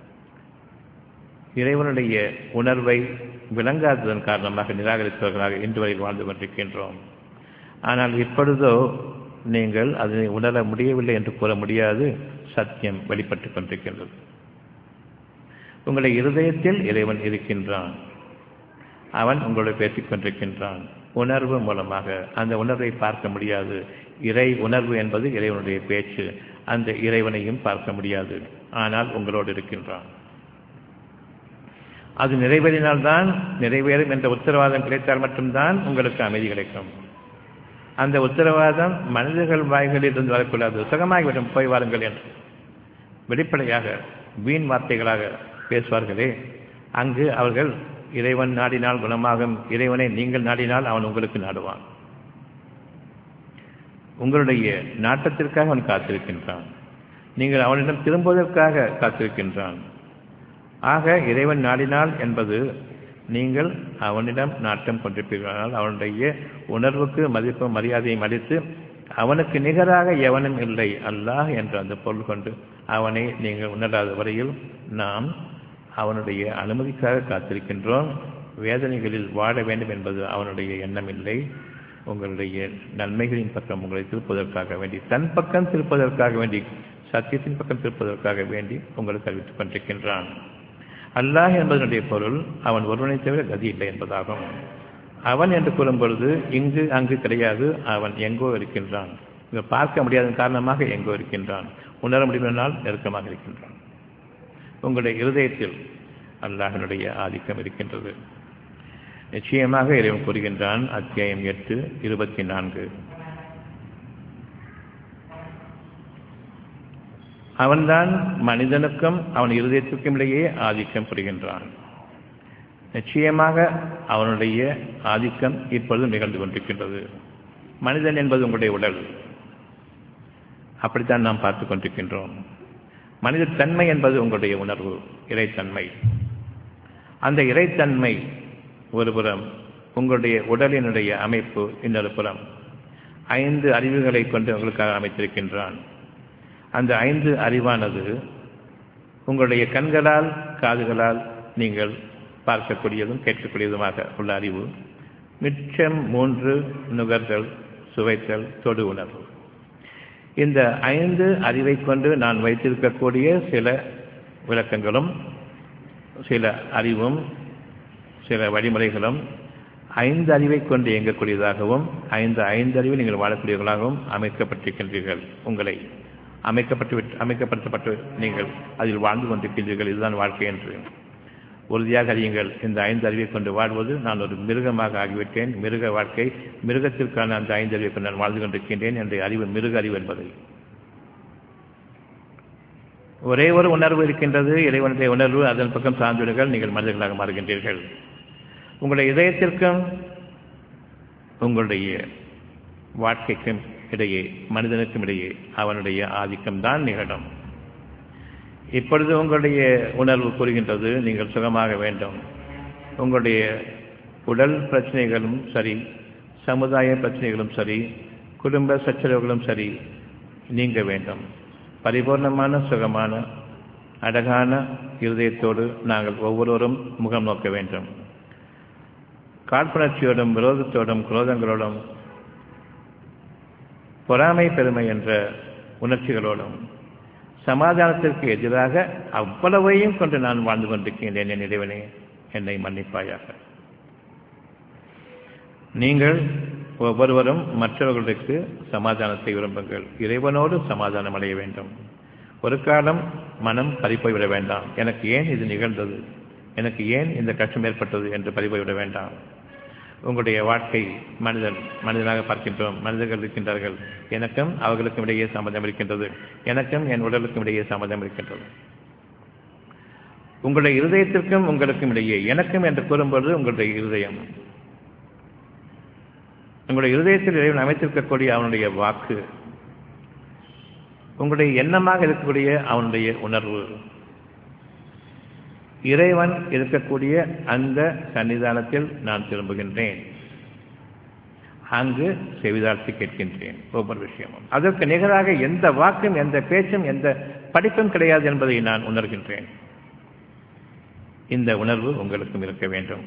இறைவனுடைய உணர்வை விளங்காததன் காரணமாக நிராகரித்தவர்களாக இன்று வரை வாழ்ந்து கொண்டிருக்கின்றோம் ஆனால் இப்பொழுதோ நீங்கள் அதனை உணர முடியவில்லை என்று கூற முடியாது சத்தியம் வெளிப்பட்டுக் கொண்டிருக்கின்றது உங்களுடைய இருதயத்தில் இறைவன் இருக்கின்றான் அவன் உங்களோடு பேசிக் கொண்டிருக்கின்றான் உணர்வு மூலமாக அந்த உணர்வை பார்க்க முடியாது இறை உணர்வு என்பது இறைவனுடைய பேச்சு அந்த இறைவனையும் பார்க்க முடியாது ஆனால் உங்களோடு இருக்கின்றான் அது நிறைவேறினால்தான் நிறைவேறும் என்ற உத்தரவாதம் கிடைத்தால் மட்டும்தான் உங்களுக்கு அமைதி கிடைக்கும் அந்த உத்தரவாதம் மனிதர்கள் வாய்களில் இருந்து வரக்கூடாது சுகமாகிவிடும் போய் வாருங்கள் என்று வெளிப்படையாக வீண் வார்த்தைகளாக பேசுவார்களே அங்கு அவர்கள் இறைவன் நாடினால் குணமாகும் இறைவனை நீங்கள் நாடினால் அவன் உங்களுக்கு நாடுவான் உங்களுடைய நாட்டத்திற்காக அவன் காத்திருக்கின்றான் நீங்கள் அவனிடம் திரும்புவதற்காக காத்திருக்கின்றான் ஆக இறைவன் நாடினால் என்பது நீங்கள் அவனிடம் நாட்டம் கொண்டிருப்பீர்களானால் அவனுடைய உணர்வுக்கு மதிப்பும் மரியாதையும் அளித்து அவனுக்கு நிகராக எவனும் இல்லை அல்லாஹ் என்ற அந்த பொருள் கொண்டு அவனை நீங்கள் உணராத வரையில் நாம் அவனுடைய அனுமதிக்காக காத்திருக்கின்றோம் வேதனைகளில் வாழ வேண்டும் என்பது அவனுடைய எண்ணம் இல்லை உங்களுடைய நன்மைகளின் பக்கம் உங்களை திருப்பதற்காக வேண்டி தன் பக்கம் திருப்பதற்காக வேண்டி சத்தியத்தின் பக்கம் திருப்பதற்காக வேண்டி உங்களுக்கு அறிவித்துக் கொண்டிருக்கின்றான் அல்லாஹ் என்பதனுடைய பொருள் அவன் ஒருவனை தவிர கதி இல்லை என்பதாகும் அவன் என்று கூறும் பொழுது இங்கு அங்கு கிடையாது அவன் எங்கோ இருக்கின்றான் இங்கு பார்க்க முடியாத காரணமாக எங்கோ இருக்கின்றான் உணர முடியுமானால் நெருக்கமாக இருக்கின்றான் உங்களுடைய இருதயத்தில் அல்லாஹனுடைய ஆதிக்கம் இருக்கின்றது நிச்சயமாக இறைவன் கூறுகின்றான் அத்தியாயம் எட்டு இருபத்தி நான்கு அவன்தான் மனிதனுக்கும் அவன் இருதயத்திற்கும் இடையே ஆதிக்கம் புரிகின்றான் நிச்சயமாக அவனுடைய ஆதிக்கம் இப்பொழுது நிகழ்ந்து கொண்டிருக்கின்றது மனிதன் என்பது உங்களுடைய உடல் அப்படித்தான் நாம் பார்த்து கொண்டிருக்கின்றோம் மனித தன்மை என்பது உங்களுடைய உணர்வு இறைத்தன்மை அந்த இறைத்தன்மை ஒரு புறம் உங்களுடைய உடலினுடைய அமைப்பு இன்னொரு புறம் ஐந்து அறிவுகளை கொண்டு உங்களுக்காக அமைத்திருக்கின்றான் அந்த ஐந்து அறிவானது உங்களுடைய கண்களால் காதுகளால் நீங்கள் பார்க்கக்கூடியதும் கேட்கக்கூடியதுமாக உள்ள அறிவு மிச்சம் மூன்று நுகர்தல் சுவைத்தல் தொடு உணர்வு இந்த ஐந்து அறிவை கொண்டு நான் வைத்திருக்கக்கூடிய சில விளக்கங்களும் சில அறிவும் சில வழிமுறைகளும் ஐந்து அறிவை கொண்டு இயங்கக்கூடியதாகவும் ஐந்து ஐந்து அறிவில் நீங்கள் வாழக்கூடியவர்களாகவும் அமைக்கப்பட்டிருக்கின்றீர்கள் உங்களை அமைக்கப்பட்டு அமைக்கப்படுத்தப்பட்டு நீங்கள் அதில் வாழ்ந்து கொண்டிருக்கின்றீர்கள் இதுதான் வாழ்க்கை என்று உறுதியாக அறியுங்கள் இந்த ஐந்து அறிவை கொண்டு வாழ்வது நான் ஒரு மிருகமாக ஆகிவிட்டேன் மிருக வாழ்க்கை மிருகத்திற்கான அந்த ஐந்து அறிவை கொண்டு நான் வாழ்ந்து கொண்டிருக்கின்றேன் என்ற அறிவு மிருக அறிவு என்பதை ஒரே ஒரு உணர்வு இருக்கின்றது இறைவனுடைய உணர்வு அதன் பக்கம் சார்ந்துவிடுங்கள் நீங்கள் மனிதர்களாக மாறுகின்றீர்கள் உங்களுடைய இதயத்திற்கும் உங்களுடைய வாழ்க்கைக்கும் இடையே மனிதனுக்கும் இடையே அவனுடைய ஆதிக்கம்தான் நிகழும் இப்பொழுது உங்களுடைய உணர்வு கூறுகின்றது நீங்கள் சுகமாக வேண்டும் உங்களுடைய உடல் பிரச்சனைகளும் சரி சமுதாய பிரச்சனைகளும் சரி குடும்ப சச்சரவுகளும் சரி நீங்க வேண்டும் பரிபூர்ணமான சுகமான அழகான இருதயத்தோடு நாங்கள் ஒவ்வொருவரும் முகம் நோக்க வேண்டும் காழ்ப்புணர்ச்சியோடும் விரோதத்தோடும் குரோதங்களோடும் பொறாமை பெருமை என்ற உணர்ச்சிகளோடும் சமாதானத்திற்கு எதிராக அவ்வளவையும் கொண்டு நான் வாழ்ந்து கொண்டிருக்கின்றேன் என் இறைவனே என்னை மன்னிப்பாயாக நீங்கள் ஒவ்வொருவரும் மற்றவர்களுக்கு சமாதானத்தை விரும்புங்கள் இறைவனோடு சமாதானம் அடைய வேண்டும் ஒரு காலம் மனம் பறிப்போய் விட வேண்டாம் எனக்கு ஏன் இது நிகழ்ந்தது எனக்கு ஏன் இந்த கஷ்டம் ஏற்பட்டது என்று பறிப்போய் விட வேண்டாம் உங்களுடைய வாழ்க்கை மனிதன் மனிதனாக பார்க்கின்றோம் மனிதர்கள் இருக்கின்றார்கள் எனக்கும் அவர்களுக்கும் இடையே சம்மதம் இருக்கின்றது எனக்கும் என் உடலுக்கும் இடையே சம்மதம் இருக்கின்றது உங்களுடைய இருதயத்திற்கும் உங்களுக்கும் இடையே எனக்கும் என்று கூறும்போது உங்களுடைய இருதயம் உங்களுடைய இருதயத்தில் இறைவன் அமைத்திருக்கக்கூடிய அவனுடைய வாக்கு உங்களுடைய எண்ணமாக இருக்கக்கூடிய அவனுடைய உணர்வு இறைவன் இருக்கக்கூடிய அந்த சன்னிதானத்தில் நான் திரும்புகின்றேன் அங்கு செவிதாழ்த்தி கேட்கின்றேன் ஒவ்வொரு விஷயமும் அதற்கு நிகராக எந்த வாக்கும் எந்த பேச்சும் எந்த படிப்பும் கிடையாது என்பதை நான் உணர்கின்றேன் இந்த உணர்வு உங்களுக்கும் இருக்க வேண்டும்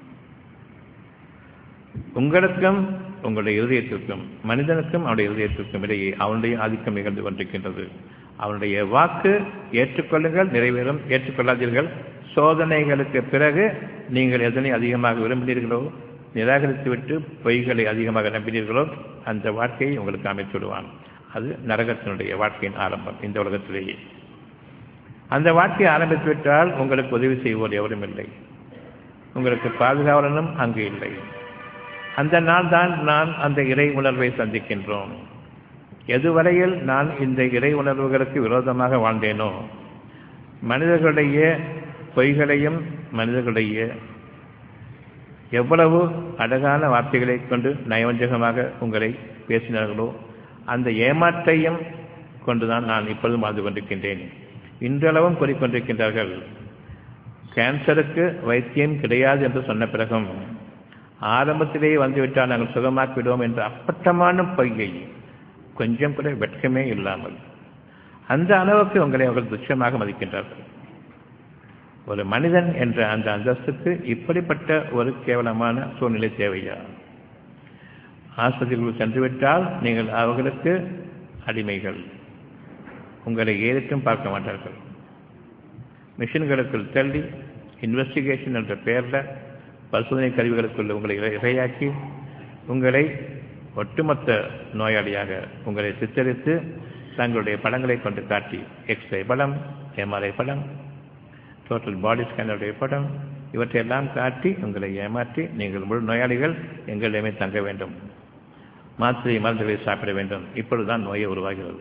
உங்களுக்கும் உங்களுடைய இருதயத்திற்கும் மனிதனுக்கும் அவனுடைய இருதயத்திற்கும் இடையே அவனுடைய ஆதிக்கம் நிகழ்ந்து கொண்டிருக்கின்றது அவனுடைய வாக்கு ஏற்றுக்கொள்ளுங்கள் நிறைவேறும் ஏற்றுக்கொள்ளாதீர்கள் சோதனைகளுக்கு பிறகு நீங்கள் எதனை அதிகமாக விரும்பினீர்களோ நிராகரித்துவிட்டு பொய்களை அதிகமாக நம்பினீர்களோ அந்த வாழ்க்கையை உங்களுக்கு அமைத்து விடுவான் அது நரகத்தினுடைய வாழ்க்கையின் ஆரம்பம் இந்த உலகத்திலேயே அந்த வாழ்க்கையை ஆரம்பித்து விட்டால் உங்களுக்கு உதவி செய்வோர் எவரும் இல்லை உங்களுக்கு பாதுகாவலனும் அங்கு இல்லை அந்த நாள் தான் நான் அந்த இறை உணர்வை சந்திக்கின்றோம் எதுவரையில் நான் இந்த இறை உணர்வுகளுக்கு விரோதமாக வாழ்ந்தேனோ மனிதர்களுடைய பொய்களையும் மனிதர்களுடைய எவ்வளவு அழகான வார்த்தைகளை கொண்டு நயவஞ்சகமாக உங்களை பேசினார்களோ அந்த ஏமாற்றையும் கொண்டுதான் நான் இப்பொழுதும் வாழ்ந்து கொண்டிருக்கின்றேன் இன்றளவும் கூறிக்கொண்டிருக்கின்றார்கள் கேன்சருக்கு வைத்தியம் கிடையாது என்று சொன்ன பிறகும் ஆரம்பத்திலேயே வந்துவிட்டால் நாங்கள் சுகமாக்கி விடுவோம் என்ற அப்பட்டமான பொய்யை கொஞ்சம் கூட வெட்கமே இல்லாமல் அந்த அளவுக்கு உங்களை அவர்கள் துச்சமாக மதிக்கின்றார்கள் ஒரு மனிதன் என்ற அந்த அந்தஸ்துக்கு இப்படிப்பட்ட ஒரு கேவலமான சூழ்நிலை தேவையா ஆஸ்பத்திரிகள் சென்றுவிட்டால் நீங்கள் அவர்களுக்கு அடிமைகள் உங்களை ஏறிட்டும் பார்க்க மாட்டார்கள் மிஷின்களுக்குள் தள்ளி இன்வெஸ்டிகேஷன் என்ற பெயரில் பரிசோதனை கருவிகளுக்குள் உங்களை இரையாக்கி உங்களை ஒட்டுமொத்த நோயாளியாக உங்களை சித்தரித்து தங்களுடைய படங்களை கொண்டு காட்டி எக்ஸ்ரே படம் எம்ஆர்ஐ படம் டோட்டல் பாடி ஸ்கேனருடைய படம் இவற்றையெல்லாம் காட்டி உங்களை ஏமாற்றி நீங்கள் முழு நோயாளிகள் எங்களிடமே தங்க வேண்டும் மாத்திரை மருந்துகளை சாப்பிட வேண்டும் இப்பொழுதுதான் நோயை உருவாகிறது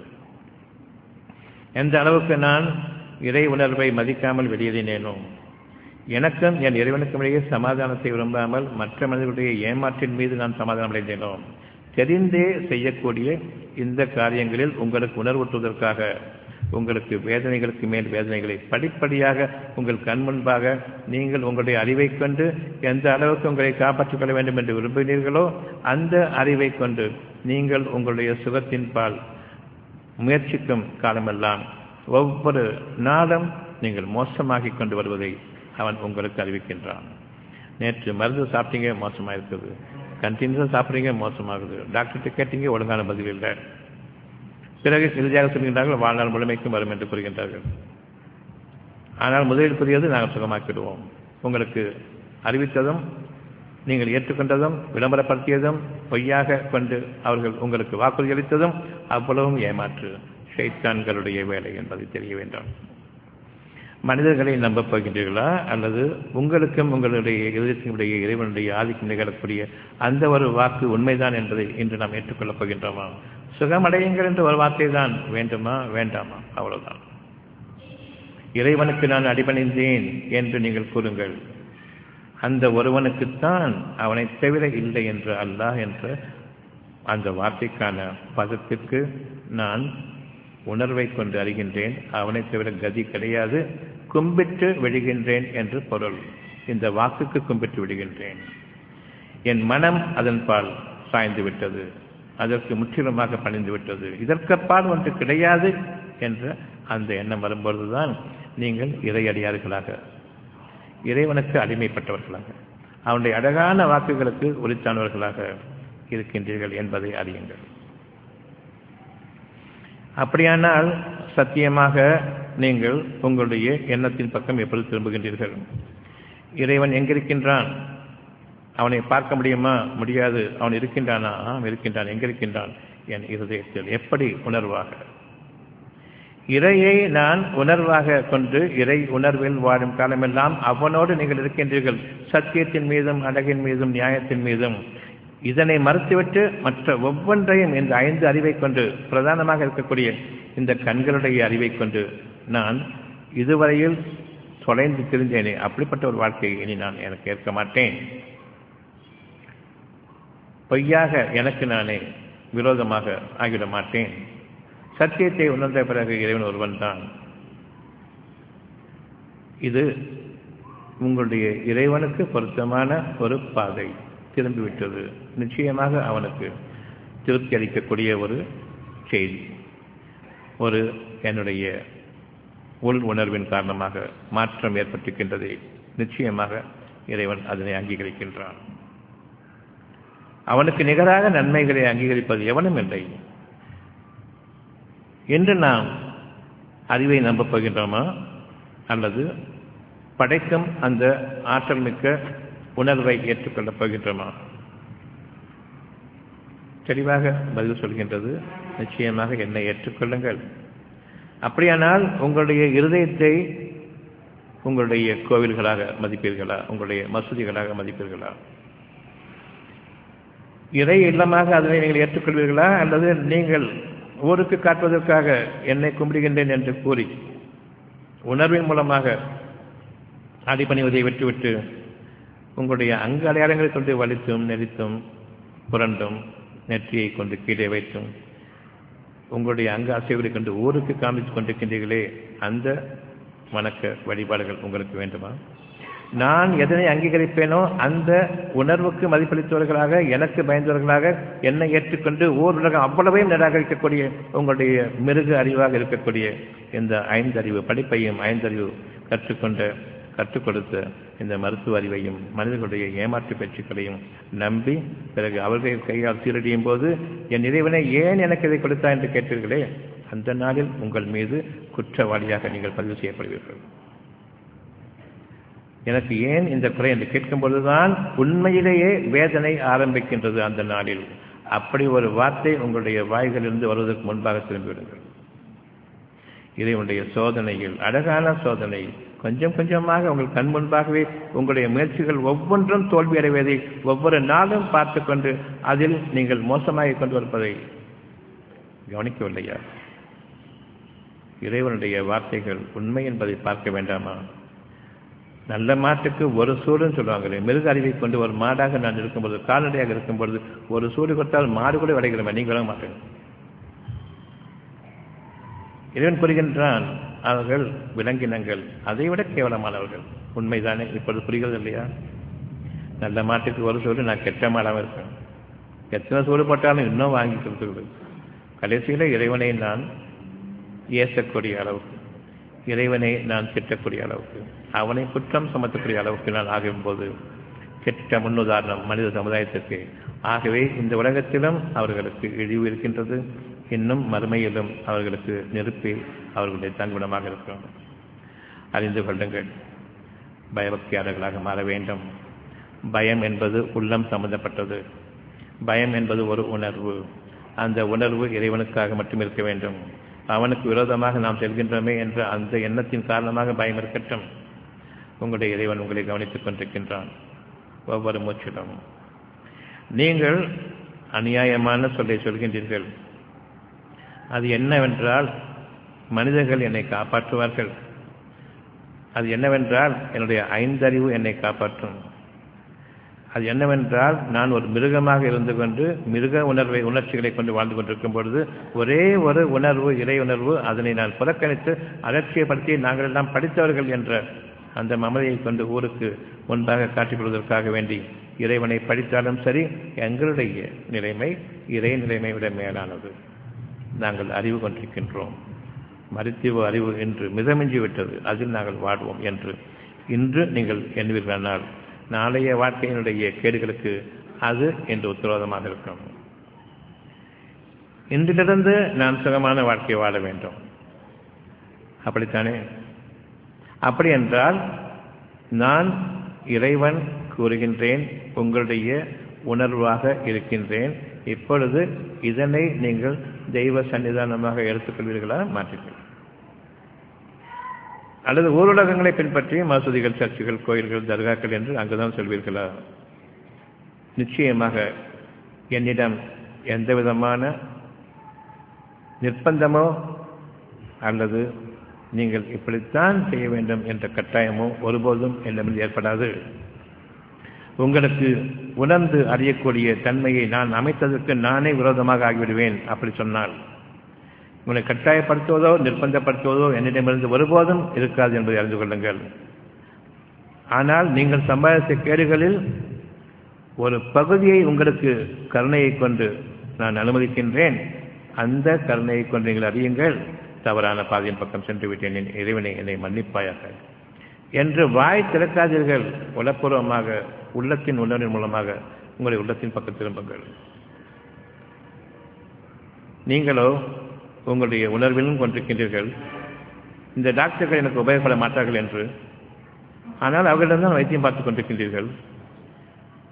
எந்த அளவுக்கு நான் இறை உணர்வை மதிக்காமல் வெளியேறினேனோ எனக்கும் என் இறைவனுக்கும் இடையே சமாதானத்தை விரும்பாமல் மற்ற மனிதர்களுடைய ஏமாற்றின் மீது நான் சமாதானம் அடைந்தேனோ தெரிந்தே செய்யக்கூடிய இந்த காரியங்களில் உங்களுக்கு உணர்வூட்டுவதற்காக உங்களுக்கு வேதனைகளுக்கு மேல் வேதனைகளை படிப்படியாக உங்கள் கண் முன்பாக நீங்கள் உங்களுடைய அறிவை கொண்டு எந்த அளவுக்கு உங்களை காப்பாற்றிக் கொள்ள வேண்டும் என்று விரும்பினீர்களோ அந்த அறிவை கொண்டு நீங்கள் உங்களுடைய சுகத்தின் பால் முயற்சிக்கும் காலமெல்லாம் ஒவ்வொரு நாளும் நீங்கள் மோசமாகி கொண்டு வருவதை அவன் உங்களுக்கு அறிவிக்கின்றான் நேற்று மருந்து சாப்பிட்டீங்க மோசமாக இருக்குது கண்டினியூஸாக சாப்பிட்றீங்க மோசமாகுது டாக்டர்கிட்ட கேட்டீங்க ஒழுங்கான பதில் இல்லை பிறகு இறுதியாக சொல்கின்றார்கள் வாழ்நாள் முழுமைக்கும் வரும் என்று கூறுகின்றார்கள் ஆனால் முதலில் புதியது நாங்கள் சுகமாக்கிடுவோம் உங்களுக்கு அறிவித்ததும் நீங்கள் ஏற்றுக்கொண்டதும் விளம்பரப்படுத்தியதும் பொய்யாக கொண்டு அவர்கள் உங்களுக்கு வாக்குறுதி அளித்ததும் அவ்வளவும் ஏமாற்று ஷைத்தான்களுடைய வேலை என்பதை தெரிய வேண்டும் மனிதர்களை நம்பப் போகின்றீர்களா அல்லது உங்களுக்கும் உங்களுடைய இதயத்தினுடைய இறைவனுடைய ஆதிக்கம் நிகழக்கூடிய அந்த ஒரு வாக்கு உண்மைதான் என்பதை இன்று நாம் ஏற்றுக்கொள்ளப் போகின்றோமா சுகமடையுங்கள் என்ற ஒரு வார்த்தை தான் வேண்டுமா வேண்டாமா அவ்வளவுதான் இறைவனுக்கு நான் அடிபணிந்தேன் என்று நீங்கள் கூறுங்கள் அந்த ஒருவனுக்குத்தான் அவனை தவிர இல்லை என்று அல்லாஹ் என்ற அந்த வார்த்தைக்கான பதத்திற்கு நான் உணர்வை கொண்டு அறிகின்றேன் அவனை தவிர கதி கிடையாது கும்பிட்டு விழுகின்றேன் என்று பொருள் இந்த வாக்குக்கு கும்பிட்டு விடுகின்றேன் என் மனம் அதன் பால் சாய்ந்து விட்டது அதற்கு முற்றிலுமாக பணிந்து விட்டது இதற்கப்பால் ஒன்று கிடையாது என்ற அந்த எண்ணம் வரும்பொழுதுதான் நீங்கள் இறையடியார்களாக இறைவனுக்கு அடிமைப்பட்டவர்களாக அவனுடைய அழகான வாக்குகளுக்கு உரித்தானவர்களாக இருக்கின்றீர்கள் என்பதை அறியுங்கள் அப்படியானால் சத்தியமாக நீங்கள் உங்களுடைய எண்ணத்தின் பக்கம் எப்பொழுது திரும்புகின்றீர்கள் இறைவன் எங்கிருக்கின்றான் அவனை பார்க்க முடியுமா முடியாது அவன் இருக்கின்றானா ஆம் இருக்கின்றான் எங்கிருக்கின்றான் என் இருதயத்தில் எப்படி உணர்வாக இறையை நான் உணர்வாக கொண்டு இறை உணர்வில் வாழும் காலமெல்லாம் அவனோடு நீங்கள் இருக்கின்றீர்கள் சத்தியத்தின் மீதும் அழகின் மீதும் நியாயத்தின் மீதும் இதனை மறுத்துவிட்டு மற்ற ஒவ்வொன்றையும் இந்த ஐந்து அறிவை கொண்டு பிரதானமாக இருக்கக்கூடிய இந்த கண்களுடைய அறிவை கொண்டு நான் இதுவரையில் தொலைந்து திரிந்தேனே அப்படிப்பட்ட ஒரு வாழ்க்கையை இனி நான் எனக்கு ஏற்க மாட்டேன் பொய்யாக எனக்கு நானே விரோதமாக ஆகிவிட மாட்டேன் சத்தியத்தை உணர்ந்த பிறகு இறைவன் ஒருவன் தான் இது உங்களுடைய இறைவனுக்கு பொருத்தமான ஒரு பாதை திரும்பிவிட்டது நிச்சயமாக அவனுக்கு திருப்தி அளிக்கக்கூடிய ஒரு செய்தி ஒரு என்னுடைய உள் உணர்வின் காரணமாக மாற்றம் ஏற்பட்டிருக்கின்றதை நிச்சயமாக இறைவன் அதனை அங்கீகரிக்கின்றான் அவனுக்கு நிகராக நன்மைகளை அங்கீகரிப்பது எவனும் இல்லை என்று நாம் அறிவை நம்பப் போகின்றோமா அல்லது படைக்கும் அந்த ஆற்றல் மிக்க உணர்வை ஏற்றுக்கொள்ளப் போகின்றோமா தெளிவாக பதில் சொல்கின்றது நிச்சயமாக என்னை ஏற்றுக்கொள்ளுங்கள் அப்படியானால் உங்களுடைய இருதயத்தை உங்களுடைய கோவில்களாக மதிப்பீர்களா உங்களுடைய மசூதிகளாக மதிப்பீர்களா இறை இல்லமாக அதனை நீங்கள் ஏற்றுக்கொள்வீர்களா அல்லது நீங்கள் ஊருக்கு காட்டுவதற்காக என்னை கும்பிடுகின்றேன் என்று கூறி உணர்வின் மூலமாக அடிப்பணிவதை விட்டுவிட்டு உங்களுடைய அங்கு அடையாளங்களை கொண்டு வலித்தும் நெறித்தும் புரண்டும் நெற்றியை கொண்டு கீழே வைத்தும் உங்களுடைய அங்கு அசைவுகளை கொண்டு ஊருக்கு காமித்துக் கொண்டிருக்கின்றீர்களே அந்த வணக்க வழிபாடுகள் உங்களுக்கு வேண்டுமா நான் எதனை அங்கீகரிப்பேனோ அந்த உணர்வுக்கு மதிப்பளித்தவர்களாக எனக்கு பயந்தவர்களாக என்னை ஏற்றுக்கொண்டு ஓர் உலகம் அவ்வளவையும் நிராகரிக்கக்கூடிய உங்களுடைய மிருக அறிவாக இருக்கக்கூடிய இந்த ஐந்தறிவு படிப்பையும் ஐந்தறிவு கற்றுக்கொண்ட கற்றுக் கொடுத்த இந்த மருத்துவ அறிவையும் மனிதர்களுடைய ஏமாற்று பேச்சுக்களையும் நம்பி பிறகு அவர்கள் கையால் சீரடியும் போது என் இறைவனை ஏன் எனக்கு இதை கொடுத்தா என்று கேட்டீர்களே அந்த நாளில் உங்கள் மீது குற்றவாளியாக நீங்கள் பதிவு செய்யப்படுவீர்கள் எனக்கு ஏன் இந்த குறை என்று கேட்கும் பொழுதுதான் உண்மையிலேயே வேதனை ஆரம்பிக்கின்றது அந்த நாளில் அப்படி ஒரு வார்த்தை உங்களுடைய வாய்களிலிருந்து வருவதற்கு முன்பாக திரும்பிவிடுங்கள் இதையுடைய சோதனையில் அழகான சோதனை கொஞ்சம் கொஞ்சமாக உங்கள் கண் முன்பாகவே உங்களுடைய முயற்சிகள் ஒவ்வொன்றும் தோல்வி அடைவதை ஒவ்வொரு நாளும் பார்த்து கொண்டு அதில் நீங்கள் மோசமாக கொண்டு வருப்பதை கவனிக்கவில்லையா இறைவனுடைய வார்த்தைகள் உண்மை என்பதை பார்க்க வேண்டாமா நல்ல மாட்டுக்கு ஒரு சூடுன்னு சொல்லுவாங்களே மிருக அறிவை கொண்டு ஒரு மாடாக நான் இருக்கும்பொழுது கால்நடையாக இருக்கும்பொழுது ஒரு சூடு கொடுத்தால் மாடு கூட விளைகிறோமே நீங்க விட மாட்டேங்க இறைவன் புரிகின்றான் அவர்கள் விலங்கினங்கள் அதை விட கேவலமானவர்கள் உண்மைதானே இப்பொழுது புரிகிறது இல்லையா நல்ல மாட்டுக்கு ஒரு சூடு நான் கெட்ட மாடாமல் இருக்கேன் எத்தனை சூடு போட்டாலும் இன்னும் வாங்கி கொடுத்துருது கடைசியில் இறைவனை நான் ஏசக்கூடிய அளவுக்கு இறைவனை நான் திட்டக்கூடிய அளவுக்கு அவனை குற்றம் சுமத்தக்கூடிய அளவுக்கு நான் ஆகும்போது கெட்ட முன்னுதாரணம் மனித சமுதாயத்திற்கு ஆகவே இந்த உலகத்திலும் அவர்களுக்கு இழிவு இருக்கின்றது இன்னும் மறுமையிலும் அவர்களுக்கு நெருப்பே அவர்களுடைய தங்குணமாக இருக்கும் அறிந்து கொள்ளுங்கள் பயபக்தியாளர்களாக மாற வேண்டும் பயம் என்பது உள்ளம் சம்பந்தப்பட்டது பயம் என்பது ஒரு உணர்வு அந்த உணர்வு இறைவனுக்காக மட்டும் இருக்க வேண்டும் அவனுக்கு விரோதமாக நாம் செல்கின்றோமே என்ற அந்த எண்ணத்தின் காரணமாக பயம் இருக்கட்டும் உங்களுடைய இறைவன் உங்களை கவனித்துக் கொண்டிருக்கின்றான் ஒவ்வொரு மூச்சிலும் நீங்கள் அநியாயமான சொல்லை சொல்கின்றீர்கள் அது என்னவென்றால் மனிதர்கள் என்னை காப்பாற்றுவார்கள் அது என்னவென்றால் என்னுடைய ஐந்தறிவு என்னை காப்பாற்றும் அது என்னவென்றால் நான் ஒரு மிருகமாக இருந்து கொண்டு மிருக உணர்வை உணர்ச்சிகளை கொண்டு வாழ்ந்து கொண்டிருக்கும் பொழுது ஒரே ஒரு உணர்வு இறை உணர்வு அதனை நான் புறக்கணித்து அலட்சியப்படுத்தி நாங்கள் எல்லாம் படித்தவர்கள் என்ற அந்த மமதையை கொண்டு ஊருக்கு முன்பாக காட்டிக் கொள்வதற்காக வேண்டி இறைவனை படித்தாலும் சரி எங்களுடைய நிலைமை இறை நிலைமை விட மேலானது நாங்கள் அறிவு கொண்டிருக்கின்றோம் மருத்துவ அறிவு என்று மிதமிஞ்சி விட்டது அதில் நாங்கள் வாழ்வோம் என்று இன்று நீங்கள் எண்ணுவீர்களானால் நாளைய வாழ்க்கையினுடைய கேடுகளுக்கு அது என்று உத்தரவாதமாக இருக்கும் இன்றிலிருந்து நான் சுகமான வாழ்க்கையை வாழ வேண்டும் அப்படித்தானே அப்படி என்றால் நான் இறைவன் கூறுகின்றேன் உங்களுடைய உணர்வாக இருக்கின்றேன் இப்பொழுது இதனை நீங்கள் தெய்வ சன்னிதானமாக எடுத்துக்கொள்வீர்களா மாற்றுங்கள் அல்லது ஊரடகங்களை பின்பற்றி மசூதிகள் சர்ச்சுகள் கோயில்கள் தர்காக்கள் என்று அங்குதான் சொல்வீர்களா நிச்சயமாக என்னிடம் எந்த விதமான நிர்பந்தமோ அல்லது நீங்கள் இப்படித்தான் செய்ய வேண்டும் என்ற கட்டாயமோ ஒருபோதும் என்னிடம் ஏற்படாது உங்களுக்கு உணர்ந்து அறியக்கூடிய தன்மையை நான் அமைத்ததற்கு நானே விரோதமாக ஆகிவிடுவேன் அப்படி சொன்னால் உங்களை கட்டாயப்படுத்துவதோ நிர்பந்தப்படுத்துவதோ என்னிடமிருந்து ஒருபோதும் இருக்காது என்பதை அறிந்து கொள்ளுங்கள் ஆனால் நீங்கள் சம்பாதித்த கேடுகளில் ஒரு பகுதியை உங்களுக்கு கருணையை கொண்டு நான் அனுமதிக்கின்றேன் அந்த கருணையை கொண்டு நீங்கள் அறியுங்கள் தவறான பாதையின் பக்கம் சென்று விட்டேன் என் இறைவனை என்னை மன்னிப்பாயாக என்று வாய் திறக்காதீர்கள் உளப்பூர்வமாக உள்ளத்தின் உணர்வின் மூலமாக உங்களுடைய உள்ளத்தின் பக்கம் திரும்புங்கள் நீங்களோ உங்களுடைய உணர்விலும் கொண்டிருக்கின்றீர்கள் இந்த டாக்டர்கள் எனக்கு உபயோகப்பட மாட்டார்கள் என்று ஆனால் அவர்களிடம் தான் வைத்தியம் பார்த்துக் கொண்டிருக்கின்றீர்கள்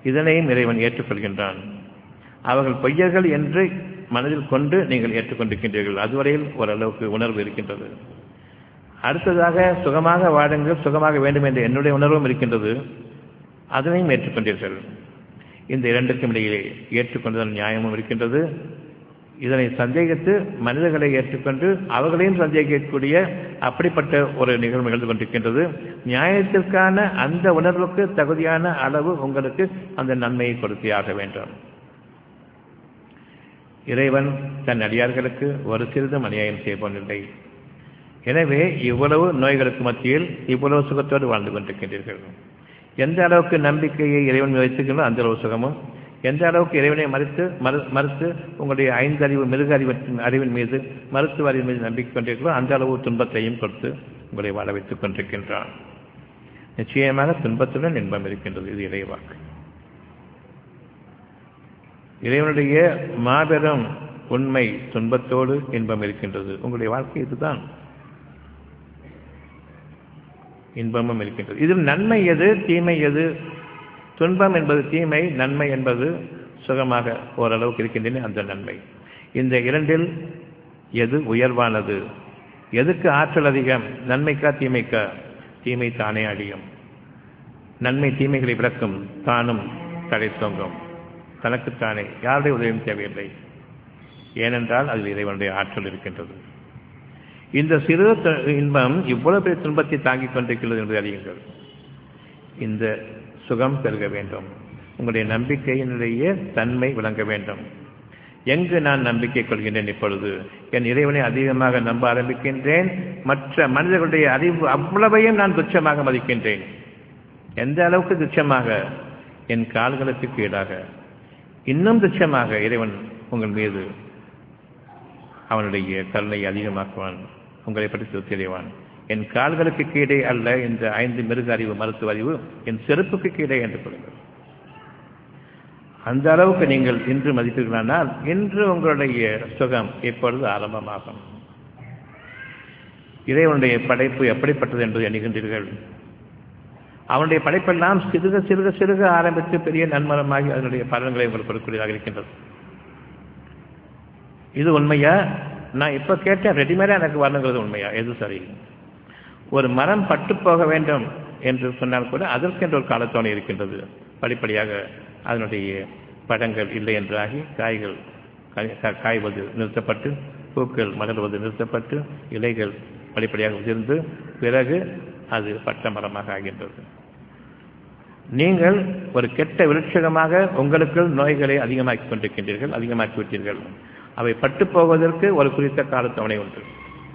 இதனையும் இறைவன் ஏற்றுக்கொள்கின்றான் அவர்கள் பொய்யர்கள் என்று மனதில் கொண்டு நீங்கள் ஏற்றுக்கொண்டிருக்கின்றீர்கள் அதுவரையில் ஓரளவுக்கு உணர்வு இருக்கின்றது அடுத்ததாக சுகமாக வாடுங்கள் சுகமாக வேண்டும் என்ற என்னுடைய உணர்வும் இருக்கின்றது அதனையும் ஏற்றுக்கொண்டீர்கள் இந்த இரண்டுக்கும் இடையே ஏற்றுக்கொண்டதன் நியாயமும் இருக்கின்றது இதனை சந்தேகித்து மனிதர்களை ஏற்றுக்கொண்டு அவர்களையும் சந்தேகிக்கக்கூடிய அப்படிப்பட்ட ஒரு நிகழ்வு நிகழ்ந்து கொண்டிருக்கின்றது நியாயத்திற்கான அந்த உணர்வுக்கு தகுதியான அளவு உங்களுக்கு அந்த நன்மையை கொடுத்தே ஆக வேண்டும் இறைவன் தன் அடியார்களுக்கு ஒரு சிறிதும் அநியாயம் செய்யப்போனில்லை எனவே இவ்வளவு நோய்களுக்கு மத்தியில் இவ்வளவு சுகத்தோடு வாழ்ந்து கொண்டிருக்கின்றீர்கள் எந்த அளவுக்கு நம்பிக்கையை இறைவன் வைத்துக்கிறோம் அந்த அளவு சுகமும் எந்த அளவுக்கு இறைவனை மறுத்து மறு மறுத்து உங்களுடைய ஐந்தறிவு மிருக அறிவற்றின் அறிவின் மீது மருத்துவ அறிவின் மீது நம்பிக்கை கொண்டிருக்கிறோம் அந்த அளவு துன்பத்தையும் கொடுத்து உங்களை வாழ வைத்துக் கொண்டிருக்கின்றான் நிச்சயமாக துன்பத்துடன் இன்பம் இருக்கின்றது இது இறைவாக்கு இறைவனுடைய மாபெரும் உண்மை துன்பத்தோடு இன்பம் இருக்கின்றது உங்களுடைய வாழ்க்கை இதுதான் இன்பமும் இருக்கின்றது இதில் நன்மை எது தீமை எது துன்பம் என்பது தீமை நன்மை என்பது சுகமாக ஓரளவுக்கு இருக்கின்றன அந்த நன்மை இந்த இரண்டில் எது உயர்வானது எதுக்கு ஆற்றல் அதிகம் நன்மைக்கா தீமைக்கா தீமை தானே அடியும் நன்மை தீமைகளை விளக்கும் தானும் தடை தோங்கும் தனக்குத்தானே யாருடைய உதவியும் தேவையில்லை ஏனென்றால் அதில் இறைவனுடைய ஆற்றல் இருக்கின்றது இந்த சிறு இன்பம் இவ்வளவு பெரிய துன்பத்தை தாங்கிக் கொண்டிருக்கிறது என்று அறியுங்கள் இந்த சுகம் பெருக வேண்டும் உங்களுடைய நம்பிக்கையினுடைய தன்மை விளங்க வேண்டும் எங்கு நான் நம்பிக்கை கொள்கின்றேன் இப்பொழுது என் இறைவனை அதிகமாக நம்ப ஆரம்பிக்கின்றேன் மற்ற மனிதர்களுடைய அறிவு அவ்வளவையும் நான் துச்சமாக மதிக்கின்றேன் எந்த அளவுக்கு துச்சமாக என் கால்களுக்கு கீழாக இன்னும் துச்சமாக இறைவன் உங்கள் மீது அவனுடைய கருணை அதிகமாக்குவான் உங்களை பற்றி தெரியவான் என் கால்களுக்கு கீழே அல்ல இந்த ஐந்து மிருக அறிவு மருத்துவ அறிவு என் செருப்புக்கு கீழே என்று கொள்ளுங்கள் அந்த அளவுக்கு நீங்கள் இன்று மதிப்பீர்களானால் இன்று உங்களுடைய சுகம் இப்பொழுது ஆரம்பமாகும் இறைவனுடைய படைப்பு எப்படிப்பட்டது என்று எண்ணுகின்றீர்கள் அவனுடைய படைப்பெல்லாம் சிறுக சிறுக சிறுக ஆரம்பித்து பெரிய நன்மரமாகி அதனுடைய பலன்களை உங்களுக்கு கொடுக்கக்கூடியதாக இருக்கின்றது இது உண்மையா நான் இப்போ கேட்டேன் ரெடிமேடாக எனக்கு வரணுங்கிறது உண்மையா எது சரி ஒரு மரம் பட்டு போக வேண்டும் என்று சொன்னால் கூட அதற்கென்று ஒரு காலத்தோணை இருக்கின்றது படிப்படியாக அதனுடைய படங்கள் இல்லை என்றாகி காய்கள் காய்வது நிறுத்தப்பட்டு பூக்கள் மலர்வது நிறுத்தப்பட்டு இலைகள் படிப்படியாக உதிர்ந்து பிறகு அது பட்ட மரமாக ஆகின்றது நீங்கள் ஒரு கெட்ட விருட்சகமாக உங்களுக்குள் நோய்களை அதிகமாக்கிக் கொண்டிருக்கின்றீர்கள் அதிகமாக்கி விட்டீர்கள் அவை பட்டு போவதற்கு ஒரு குறித்த காலத்தவணை உண்டு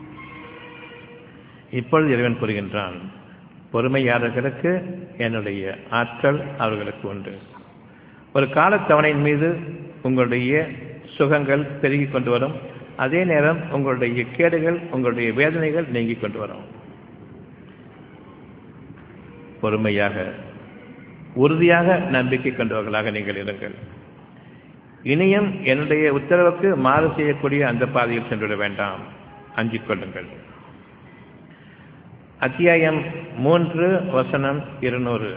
இப்பொழுது இறைவன் கூறுகின்றான் பொறுமையாளர்களுக்கு என்னுடைய ஆற்றல் அவர்களுக்கு உண்டு ஒரு காலத்தவணையின் மீது உங்களுடைய சுகங்கள் பெருகிக் கொண்டு வரும் அதே நேரம் உங்களுடைய கேடுகள் உங்களுடைய வேதனைகள் நீங்கிக் கொண்டு வரும் பொறுமையாக உறுதியாக நம்பிக்கை கொண்டவர்களாக நீங்கள் இருங்கள் இனியும் என்னுடைய உத்தரவுக்கு மாறு செய்யக்கூடிய அந்த பாதையில் சென்றுவிட வேண்டாம் அஞ்சிக் கொள்ளுங்கள் அத்தியாயம் மூன்று வசனம் இருநூறு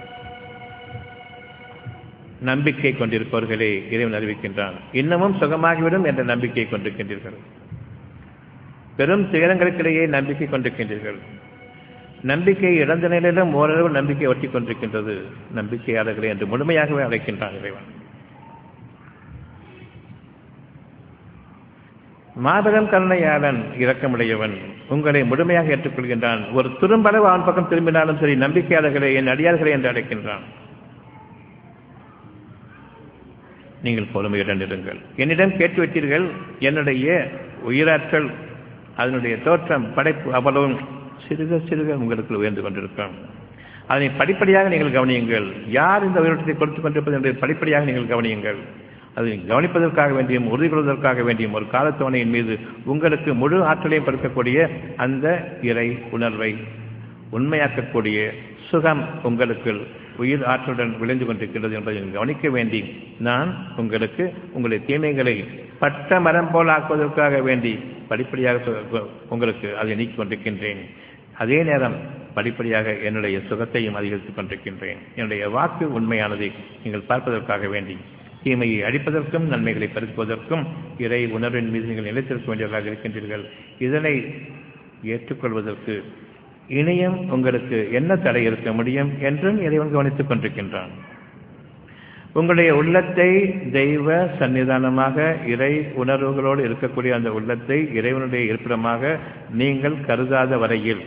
நம்பிக்கை கொண்டிருப்பவர்களே இறைவன் அறிவிக்கின்றான் இன்னமும் சுகமாகிவிடும் என்ற நம்பிக்கை கொண்டிருக்கின்றீர்கள் பெரும் துயரங்களுக்கிடையே நம்பிக்கை கொண்டிருக்கின்றீர்கள் நம்பிக்கை இழந்த நிலையிலும் ஓரளவு நம்பிக்கை ஒட்டி கொண்டிருக்கின்றது நம்பிக்கையாளர்களே என்று முழுமையாகவே அழைக்கின்றான் இறைவன் மாபெரும் கருணையாளன் இரக்கமுடையவன் உங்களை முழுமையாக ஏற்றுக்கொள்கின்றான் ஒரு துரும்பளவு அவன் பக்கம் திரும்பினாலும் சரி நம்பிக்கையாளர்களே என் அடியார்களே என்று அழைக்கின்றான் நீங்கள் பொறுமையுடன் இருங்கள் என்னிடம் கேட்டு வைத்தீர்கள் என்னுடைய உயிராற்றல் அதனுடைய தோற்றம் படைப்பு அவ்வளவும் சிறுக சிறுக உங்களுக்கு உயர்ந்து கொண்டிருக்கும் அதனை படிப்படியாக நீங்கள் கவனியுங்கள் யார் இந்த உயிரோட்டத்தை கொடுத்துக் கொண்டிருப்பது என்பதை படிப்படியாக நீங்கள் கவனியுங்கள் அதை கவனிப்பதற்காக வேண்டியும் உறுதி கொள்வதற்காக வேண்டியும் ஒரு காலத்தவணையின் மீது உங்களுக்கு முழு ஆற்றலையும் கொடுக்கக்கூடிய அந்த இறை உணர்வை உண்மையாக்கக்கூடிய சுகம் உங்களுக்கு உயிர் ஆற்றலுடன் விளைந்து கொண்டிருக்கின்றது என்பதை கவனிக்க வேண்டி நான் உங்களுக்கு உங்களுடைய தீமைகளை பட்ட மரம் போல் ஆக்குவதற்காக வேண்டி படிப்படியாக உங்களுக்கு அதை நீக்கிக் கொண்டிருக்கின்றேன் அதே நேரம் படிப்படியாக என்னுடைய சுகத்தையும் அதிகரித்துக் கொண்டிருக்கின்றேன் என்னுடைய வாக்கு உண்மையானதை நீங்கள் பார்ப்பதற்காக வேண்டி தீமையை அழிப்பதற்கும் நன்மைகளை பெருக்குவதற்கும் இறை உணர்வின் மீது நீங்கள் நிலைத்திருக்க வேண்டியவர்களாக இருக்கின்றீர்கள் இதனை ஏற்றுக்கொள்வதற்கு இணையம் உங்களுக்கு என்ன தடை இருக்க முடியும் என்றும் இறைவன் கவனித்துக் கொண்டிருக்கின்றான் உங்களுடைய உள்ளத்தை தெய்வ சன்னிதானமாக இறை உணர்வுகளோடு இருக்கக்கூடிய அந்த உள்ளத்தை இறைவனுடைய இருப்பிடமாக நீங்கள் கருதாத வரையில்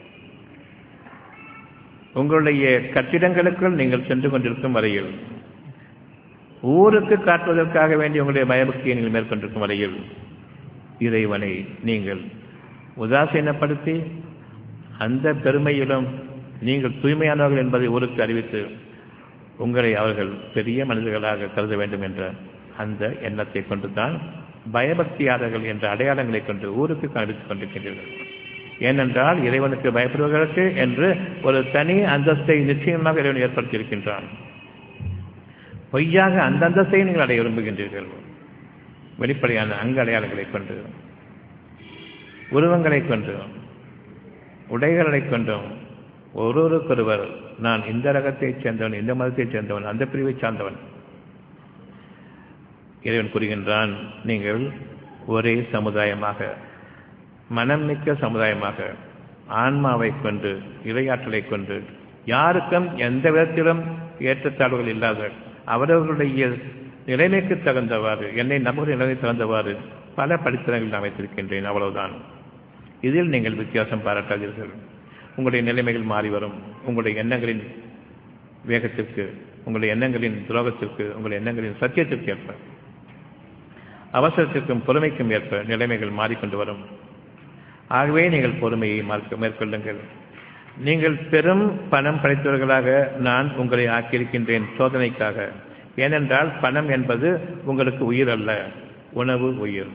உங்களுடைய கட்டிடங்களுக்குள் நீங்கள் சென்று கொண்டிருக்கும் வரையில் ஊருக்கு காட்டுவதற்காக வேண்டி உங்களுடைய பயபக்தியை நீங்கள் மேற்கொண்டிருக்கும் வரையில் இறைவனை நீங்கள் உதாசீனப்படுத்தி அந்த பெருமையிலும் நீங்கள் தூய்மையானவர்கள் என்பதை ஊருக்கு அறிவித்து உங்களை அவர்கள் பெரிய மனிதர்களாக கருத வேண்டும் என்ற அந்த எண்ணத்தை கொண்டு தான் பயபக்தியாளர்கள் என்ற அடையாளங்களை கொண்டு ஊருக்கு காண்பித்துக் கொண்டிருக்கின்றீர்கள் ஏனென்றால் இறைவனுக்கு பயப்படுவதற்கு என்று ஒரு தனி அந்தஸ்தை நிச்சயமாக இறைவன் ஏற்படுத்தியிருக்கின்றான் பொய்யாக அந்த அந்தஸ்தை நீங்கள் அடைய விரும்புகின்றீர்கள் வெளிப்படையான அங்க அடையாளங்களை கொண்டு உருவங்களை கொண்டு உடைகளை கொண்டும் ஒருவருக்கொருவர் நான் இந்த ரகத்தைச் சேர்ந்தவன் இந்த மதத்தைச் சேர்ந்தவன் அந்த பிரிவைச் சார்ந்தவன் இறைவன் கூறுகின்றான் நீங்கள் ஒரே சமுதாயமாக மனம் மிக்க சமுதாயமாக ஆன்மாவை கொண்டு இரையாற்றலை கொண்டு யாருக்கும் எந்த விதத்திலும் ஏற்றத்தாழ்வுகள் இல்லாத அவரவர்களுடைய நிலைமைக்கு தகுந்தவாறு என்னை நம்புகிற நிலைமைக்கு தகுந்தவாறு பல படித்தரங்கள் நான் வைத்திருக்கின்றேன் அவ்வளவுதான் இதில் நீங்கள் வித்தியாசம் பாராட்டாதீர்கள் உங்களுடைய நிலைமைகள் மாறி வரும் உங்களுடைய எண்ணங்களின் வேகத்திற்கு உங்களுடைய எண்ணங்களின் துரோகத்திற்கு உங்களுடைய எண்ணங்களின் சத்தியத்திற்கு ஏற்ப அவசரத்திற்கும் பொறுமைக்கும் ஏற்ப நிலைமைகள் மாறிக்கொண்டு வரும் ஆகவே நீங்கள் பொறுமையை மேற்கொள்ளுங்கள் நீங்கள் பெரும் பணம் படைத்தவர்களாக நான் உங்களை ஆக்கியிருக்கின்றேன் சோதனைக்காக ஏனென்றால் பணம் என்பது உங்களுக்கு உயிர் அல்ல உணவு உயிர்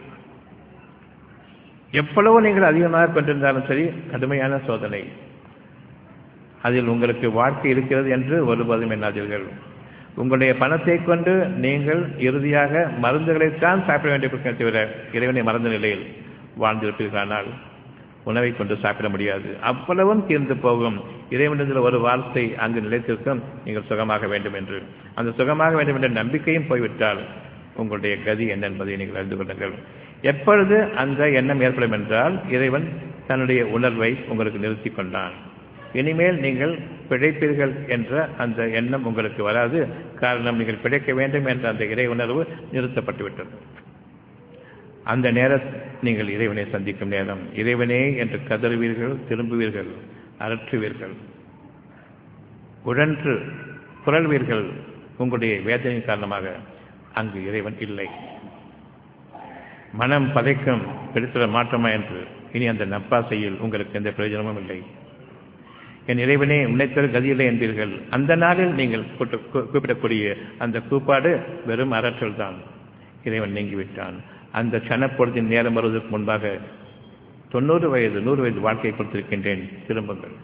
எவ்வளவு நீங்கள் அதிகமாக கொண்டிருந்தாலும் சரி கடுமையான சோதனை அதில் உங்களுக்கு வாழ்க்கை இருக்கிறது என்று ஒருபோதும் எண்ணாதீர்கள் உங்களுடைய பணத்தை கொண்டு நீங்கள் இறுதியாக மருந்துகளைத்தான் சாப்பிட வேண்டிய தவிர இறைவனை மறந்த நிலையில் வாழ்ந்திருப்பீர்களானால் உணவை கொண்டு சாப்பிட முடியாது அவ்வளவும் தீர்ந்து போகும் இறைவனத்தில் ஒரு வார்த்தை அங்கு நிலைத்திருக்கும் நீங்கள் சுகமாக வேண்டும் என்று அந்த சுகமாக வேண்டும் என்ற நம்பிக்கையும் போய்விட்டால் உங்களுடைய கதி என்ன என்பதை நீங்கள் அறிந்து கொள்ளுங்கள் எப்பொழுது அந்த எண்ணம் ஏற்படும் என்றால் இறைவன் தன்னுடைய உணர்வை உங்களுக்கு நிறுத்தி கொண்டான் இனிமேல் நீங்கள் பிழைப்பீர்கள் என்ற அந்த எண்ணம் உங்களுக்கு வராது காரணம் நீங்கள் பிழைக்க வேண்டும் என்ற அந்த இறை உணர்வு நிறுத்தப்பட்டுவிட்டது அந்த நேரம் நீங்கள் இறைவனை சந்திக்கும் நேரம் இறைவனே என்று கதறுவீர்கள் திரும்புவீர்கள் அரற்றுவீர்கள் உழன்று புரள்வீர்கள் உங்களுடைய வேதனையின் காரணமாக அங்கு இறைவன் இல்லை மனம் பதைக்கும் பிடித்துள்ள மாற்றமா என்று இனி அந்த நப்பாசையில் உங்களுக்கு எந்த பிரயோஜனமும் இல்லை என் இறைவனே உன்னைத்தர கதியில்லை என்பீர்கள் அந்த நாளில் நீங்கள் கூப்பிடக்கூடிய அந்த கூப்பாடு வெறும் அரற்றல் தான் இறைவன் நீங்கிவிட்டான் அந்த சனப்பொழுதின் நேரம் வருவதற்கு முன்பாக தொண்ணூறு வயது நூறு வயது வாழ்க்கையை கொடுத்திருக்கின்றேன் திரும்புங்கள்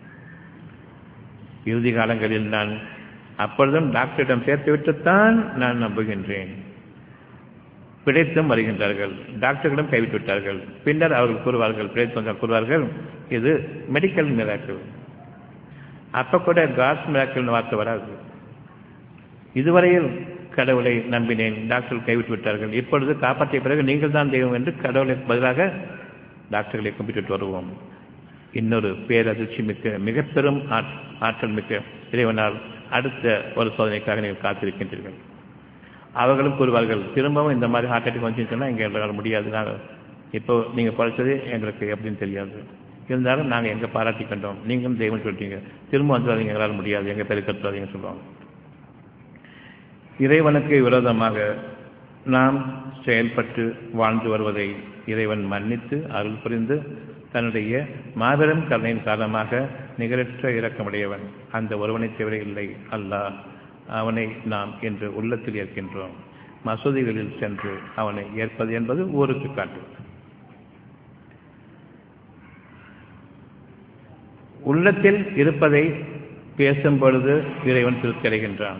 இறுதி காலங்களில் நான் அப்பொழுதும் டாக்டரிடம் சேர்த்துவிட்டுத்தான் நான் நம்புகின்றேன் பிழைத்தும் வருகின்றார்கள் டாக்டர்களிடம் கைவிட்டு விட்டார்கள் பின்னர் அவர்கள் கூறுவார்கள் பிழைத்து வந்தால் கூறுவார்கள் இது மெடிக்கல் மிராக்கள் அப்ப கூட காட்ஸ் மிராக்கள் வார்த்தை வராது இதுவரையில் கடவுளை நம்பினேன் டாக்டர்கள் கைவிட்டு விட்டார்கள் இப்பொழுது காப்பாற்றிய பிறகு நீங்கள் தான் தெய்வம் என்று கடவுளுக்கு பதிலாக டாக்டர்களை கும்பிட்டு வருவோம் இன்னொரு பேரதிர்ச்சி மிக்க மிக பெரும் ஆற்றல் மிக்க இறைவனால் அடுத்த ஒரு சோதனைக்காக நீங்கள் காத்திருக்கின்றீர்கள் அவர்களும் கூறுவார்கள் திரும்பவும் இந்த மாதிரி ஹார்ட் அட்டாக் வந்துச்சுன்னு சொன்னால் இங்கே எங்களால் முடியாது நாங்கள் இப்போ நீங்கள் படித்தது எங்களுக்கு எப்படின்னு தெரியாது இருந்தாலும் நாங்கள் எங்கே பாராட்டி கண்டோம் நீங்களும் தெய்வம் சொல்லிட்டீங்க திரும்ப வந்துடாதீங்க எங்களால் முடியாது எங்கள் பேரை கற்றுவாதீங்க சொல்லுவாங்க இறைவனுக்கு விரோதமாக நாம் செயல்பட்டு வாழ்ந்து வருவதை இறைவன் மன்னித்து அருள் புரிந்து தன்னுடைய மாபெரும் கருணையின் காரணமாக நிகரற்ற இரக்கமுடையவன் அந்த ஒருவனை தவிர இல்லை அல்லாஹ் அவனை நாம் இன்று உள்ளத்தில் ஏற்கின்றோம் மசூதிகளில் சென்று அவனை ஏற்பது என்பது ஊருக்கு காட்டுவது உள்ளத்தில் இருப்பதை பேசும் பொழுது இறைவன் திருத்தடைகின்றான்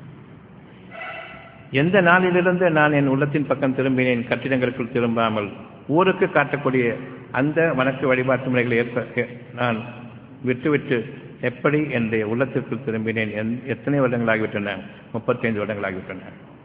எந்த நாளிலிருந்து நான் என் உள்ளத்தின் பக்கம் திரும்பினேன் கட்டிடங்களுக்குள் திரும்பாமல் ஊருக்கு காட்டக்கூடிய அந்த வணக்க வழிபாட்டு முறைகளை ஏற்ப நான் விட்டுவிட்டு எப்படி என்னுடைய உள்ளத்திற்குள் திரும்பினேன் என் எத்தனை வருடங்களாகிவிட்டன முப்பத்தைந்து வருடங்களாகிவிட்டன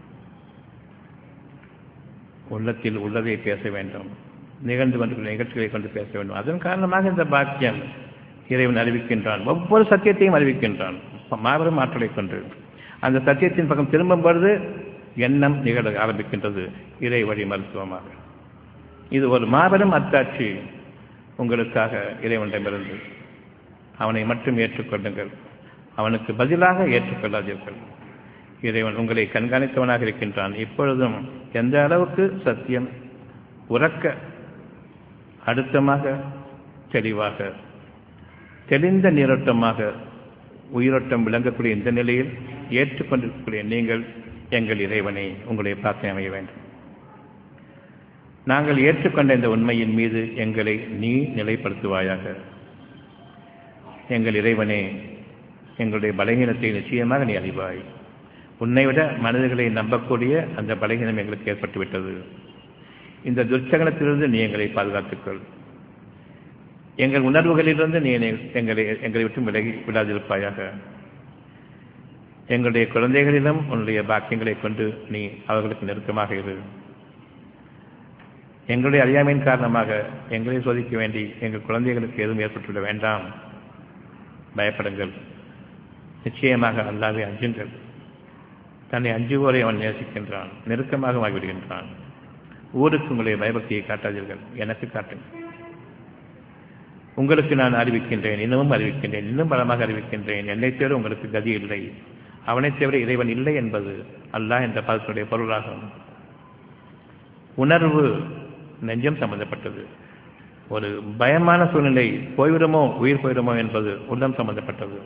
உள்ளத்தில் உள்ளதை பேச வேண்டும் நிகழ்ந்து கொண்டிருக்கிற நிகழ்ச்சிகளை கொண்டு பேச வேண்டும் அதன் காரணமாக இந்த பாக்கியம் இறைவன் அறிவிக்கின்றான் ஒவ்வொரு சத்தியத்தையும் அறிவிக்கின்றான் மாபெரும் ஆற்றலை கொண்டு அந்த சத்தியத்தின் பக்கம் திரும்பும் பொழுது எண்ணம் நிகழ ஆரம்பிக்கின்றது இறை வழி மருத்துவமாக இது ஒரு மாபெரும் அத்தாட்சி உங்களுக்காக இறைவனிடமிருந்து அவனை மட்டும் ஏற்றுக்கொள்ளுங்கள் அவனுக்கு பதிலாக ஏற்றுக்கொள்ளாதீர்கள் இறைவன் உங்களை கண்காணித்தவனாக இருக்கின்றான் இப்பொழுதும் எந்த அளவுக்கு சத்தியம் உறக்க அழுத்தமாக தெளிவாக தெளிந்த நீரோட்டமாக உயிரோட்டம் விளங்கக்கூடிய இந்த நிலையில் ஏற்றுக்கொண்டிருக்கக்கூடிய நீங்கள் எங்கள் இறைவனை உங்களுடைய பிரார்த்தனை அமைய வேண்டும் நாங்கள் ஏற்றுக்கொண்ட இந்த உண்மையின் மீது எங்களை நீ நிலைப்படுத்துவாயாக எங்கள் இறைவனே எங்களுடைய பலகீனத்தை நிச்சயமாக நீ அறிவாய் உன்னை விட மனிதர்களை நம்பக்கூடிய அந்த பலகீனம் எங்களுக்கு ஏற்பட்டுவிட்டது இந்த துர்ச்சகனத்திலிருந்து நீ எங்களை பாதுகாத்துக்கொள் எங்கள் உணர்வுகளிலிருந்து நீ எங்களை எங்களை விட்டு விலகி விடாதிருப்பாயாக எங்களுடைய குழந்தைகளிடம் உன்னுடைய பாக்கியங்களை கொண்டு நீ அவர்களுக்கு நெருக்கமாக இரு எங்களுடைய அறியாமையின் காரணமாக எங்களை சோதிக்க வேண்டி எங்கள் குழந்தைகளுக்கு எதுவும் ஏற்பட்டுவிட வேண்டாம் பயப்படுங்கள் நிச்சயமாக அல்லாவே அஞ்சுங்கள் தன்னை அஞ்சுவோரை அவன் நேசிக்கின்றான் நெருக்கமாக ஆகிவிடுகின்றான் ஊருக்கு உங்களுடைய பயபக்தியை காட்டாதீர்கள் எனக்கு காட்டுங்கள் உங்களுக்கு நான் அறிவிக்கின்றேன் இன்னமும் அறிவிக்கின்றேன் இன்னும் பலமாக அறிவிக்கின்றேன் என்னை தவிர உங்களுக்கு கதி இல்லை அவனை தவிர இறைவன் இல்லை என்பது அல்லாஹ் என்ற பதத்தினுடைய பொருளாகும் உணர்வு நெஞ்சம் சம்பந்தப்பட்டது ஒரு பயமான சூழ்நிலை போய்விடுமோ உயிர் போயிடுமோ என்பது உள்ளம் சம்பந்தப்பட்டது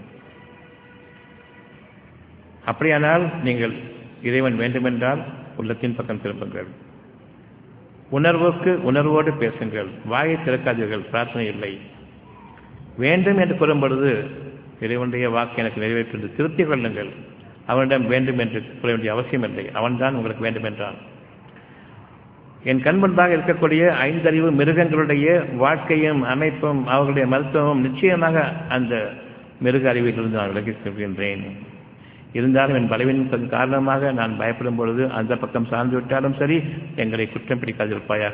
அப்படியானால் நீங்கள் இறைவன் வேண்டுமென்றால் உள்ளத்தின் பக்கம் திரும்புங்கள் உணர்வுக்கு உணர்வோடு பேசுங்கள் வாயை திறக்காதீர்கள் பிரார்த்தனை இல்லை வேண்டும் என்று கூறும் பொழுது இறைவனுடைய வாக்கு எனக்கு நிறைவேற்று திருத்திக் கொள்ளுங்கள் அவனிடம் வேண்டும் என்று கூற வேண்டிய அவசியம் இல்லை அவன்தான் உங்களுக்கு வேண்டும் என்றான் என் கண் முன்பாக இருக்கக்கூடிய ஐந்தறிவு மிருகங்களுடைய வாழ்க்கையும் அமைப்பும் அவர்களுடைய மருத்துவமும் நிச்சயமாக அந்த மிருக அறிவிலிருந்து நான் விலகிச் செல்கின்றேன் இருந்தாலும் என் பலவீனத்தின் காரணமாக நான் பயப்படும் பொழுது அந்த பக்கம் சார்ந்து விட்டாலும் சரி எங்களை குற்றம் பிடிக்காதிருப்பாயாக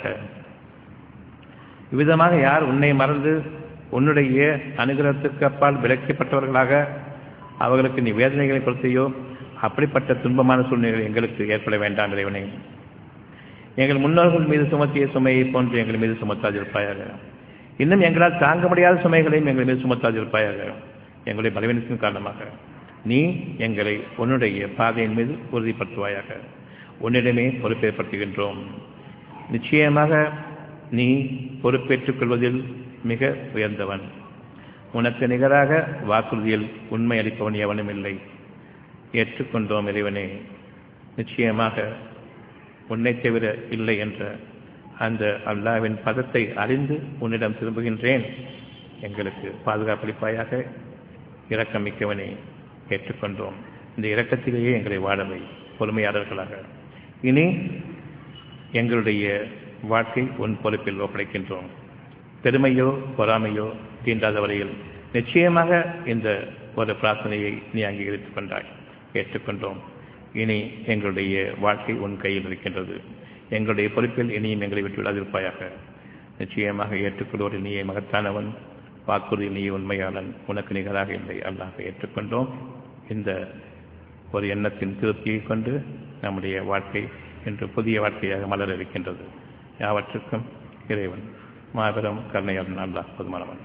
இவ்விதமாக யார் உன்னை மறந்து உன்னுடைய அனுகிரகத்துக்கு அப்பால் விலக்கப்பட்டவர்களாக அவர்களுக்கு நீ வேதனைகளை கொடுத்தையோ அப்படிப்பட்ட துன்பமான சூழ்நிலைகள் எங்களுக்கு ஏற்பட வேண்டாம் இறைவனை எங்கள் முன்னோர்கள் மீது சுமத்திய சுமையை போன்று எங்கள் மீது சுமத்தாதிருப்பாயாக இன்னும் எங்களால் தாங்க முடியாத சுமைகளையும் எங்கள் மீது சுமத்தாதிருப்பாயாக எங்களுடைய பலவீனத்தின் காரணமாக நீ எங்களை உன்னுடைய பாதையின் மீது உறுதிப்படுத்துவாயாக உன்னிடமே பொறுப்பேற்படுத்துகின்றோம் நிச்சயமாக நீ பொறுப்பேற்றுக் கொள்வதில் மிக உயர்ந்தவன் உனக்கு நிகராக வாக்குறுதியில் உண்மை அளிப்பவன் எவனும் இல்லை ஏற்றுக்கொண்டோம் இறைவனே நிச்சயமாக உன்னை தவிர இல்லை என்ற அந்த அல்லாவின் பதத்தை அறிந்து உன்னிடம் திரும்புகின்றேன் எங்களுக்கு பாதுகாப்பளிப்பாயாக இரக்கமிக்கவனே ஏற்றுக்கொண்டோம் இந்த இரக்கத்திலேயே எங்களை வாழவை பொறுமையாளர்களாக இனி எங்களுடைய வாழ்க்கை உன் பொறுப்பில் ஒப்படைக்கின்றோம் பெருமையோ பொறாமையோ தீண்டாத வரையில் நிச்சயமாக இந்த ஒரு பிரார்த்தனையை நீ அங்கீகரித்துக் கொண்டாய் ஏற்றுக்கொண்டோம் இனி எங்களுடைய வாழ்க்கை உன் கையில் இருக்கின்றது எங்களுடைய பொறுப்பில் இனியும் எங்களை விட்டு விடாதிருப்பாயாக நிச்சயமாக ஏற்றுக்கொள்வோரில் நீயே மகத்தானவன் வாக்குறுதியில் நீ உண்மையாளன் உனக்கு நிகராக இல்லை அல்லாஹ் ஏற்றுக்கொண்டோம் இந்த ஒரு எண்ணத்தின் திருப்தியை கொண்டு நம்முடைய வாழ்க்கை இன்று புதிய வாழ்க்கையாக மலர இருக்கின்றது யாவற்றுக்கும் இறைவன் மாபெரும் கருணையாளன் அல்லாஹ் பொதுமானவன்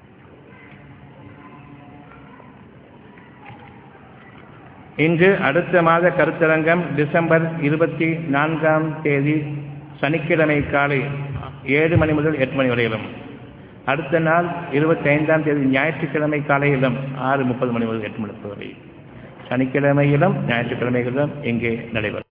இங்கு அடுத்த மாத கருத்தரங்கம் டிசம்பர் இருபத்தி நான்காம் தேதி சனிக்கிழமை காலை ஏழு மணி முதல் எட்டு மணி வரையிலும் அடுத்த நாள் இருபத்தி ஐந்தாம் தேதி ஞாயிற்றுக்கிழமை காலையிலும் ஆறு முப்பது மணி முதல் எட்டு மணி வரை சனிக்கிழமையிலும் ஞாயிற்றுக்கிழமைகளிலும் இங்கே நடைபெறும்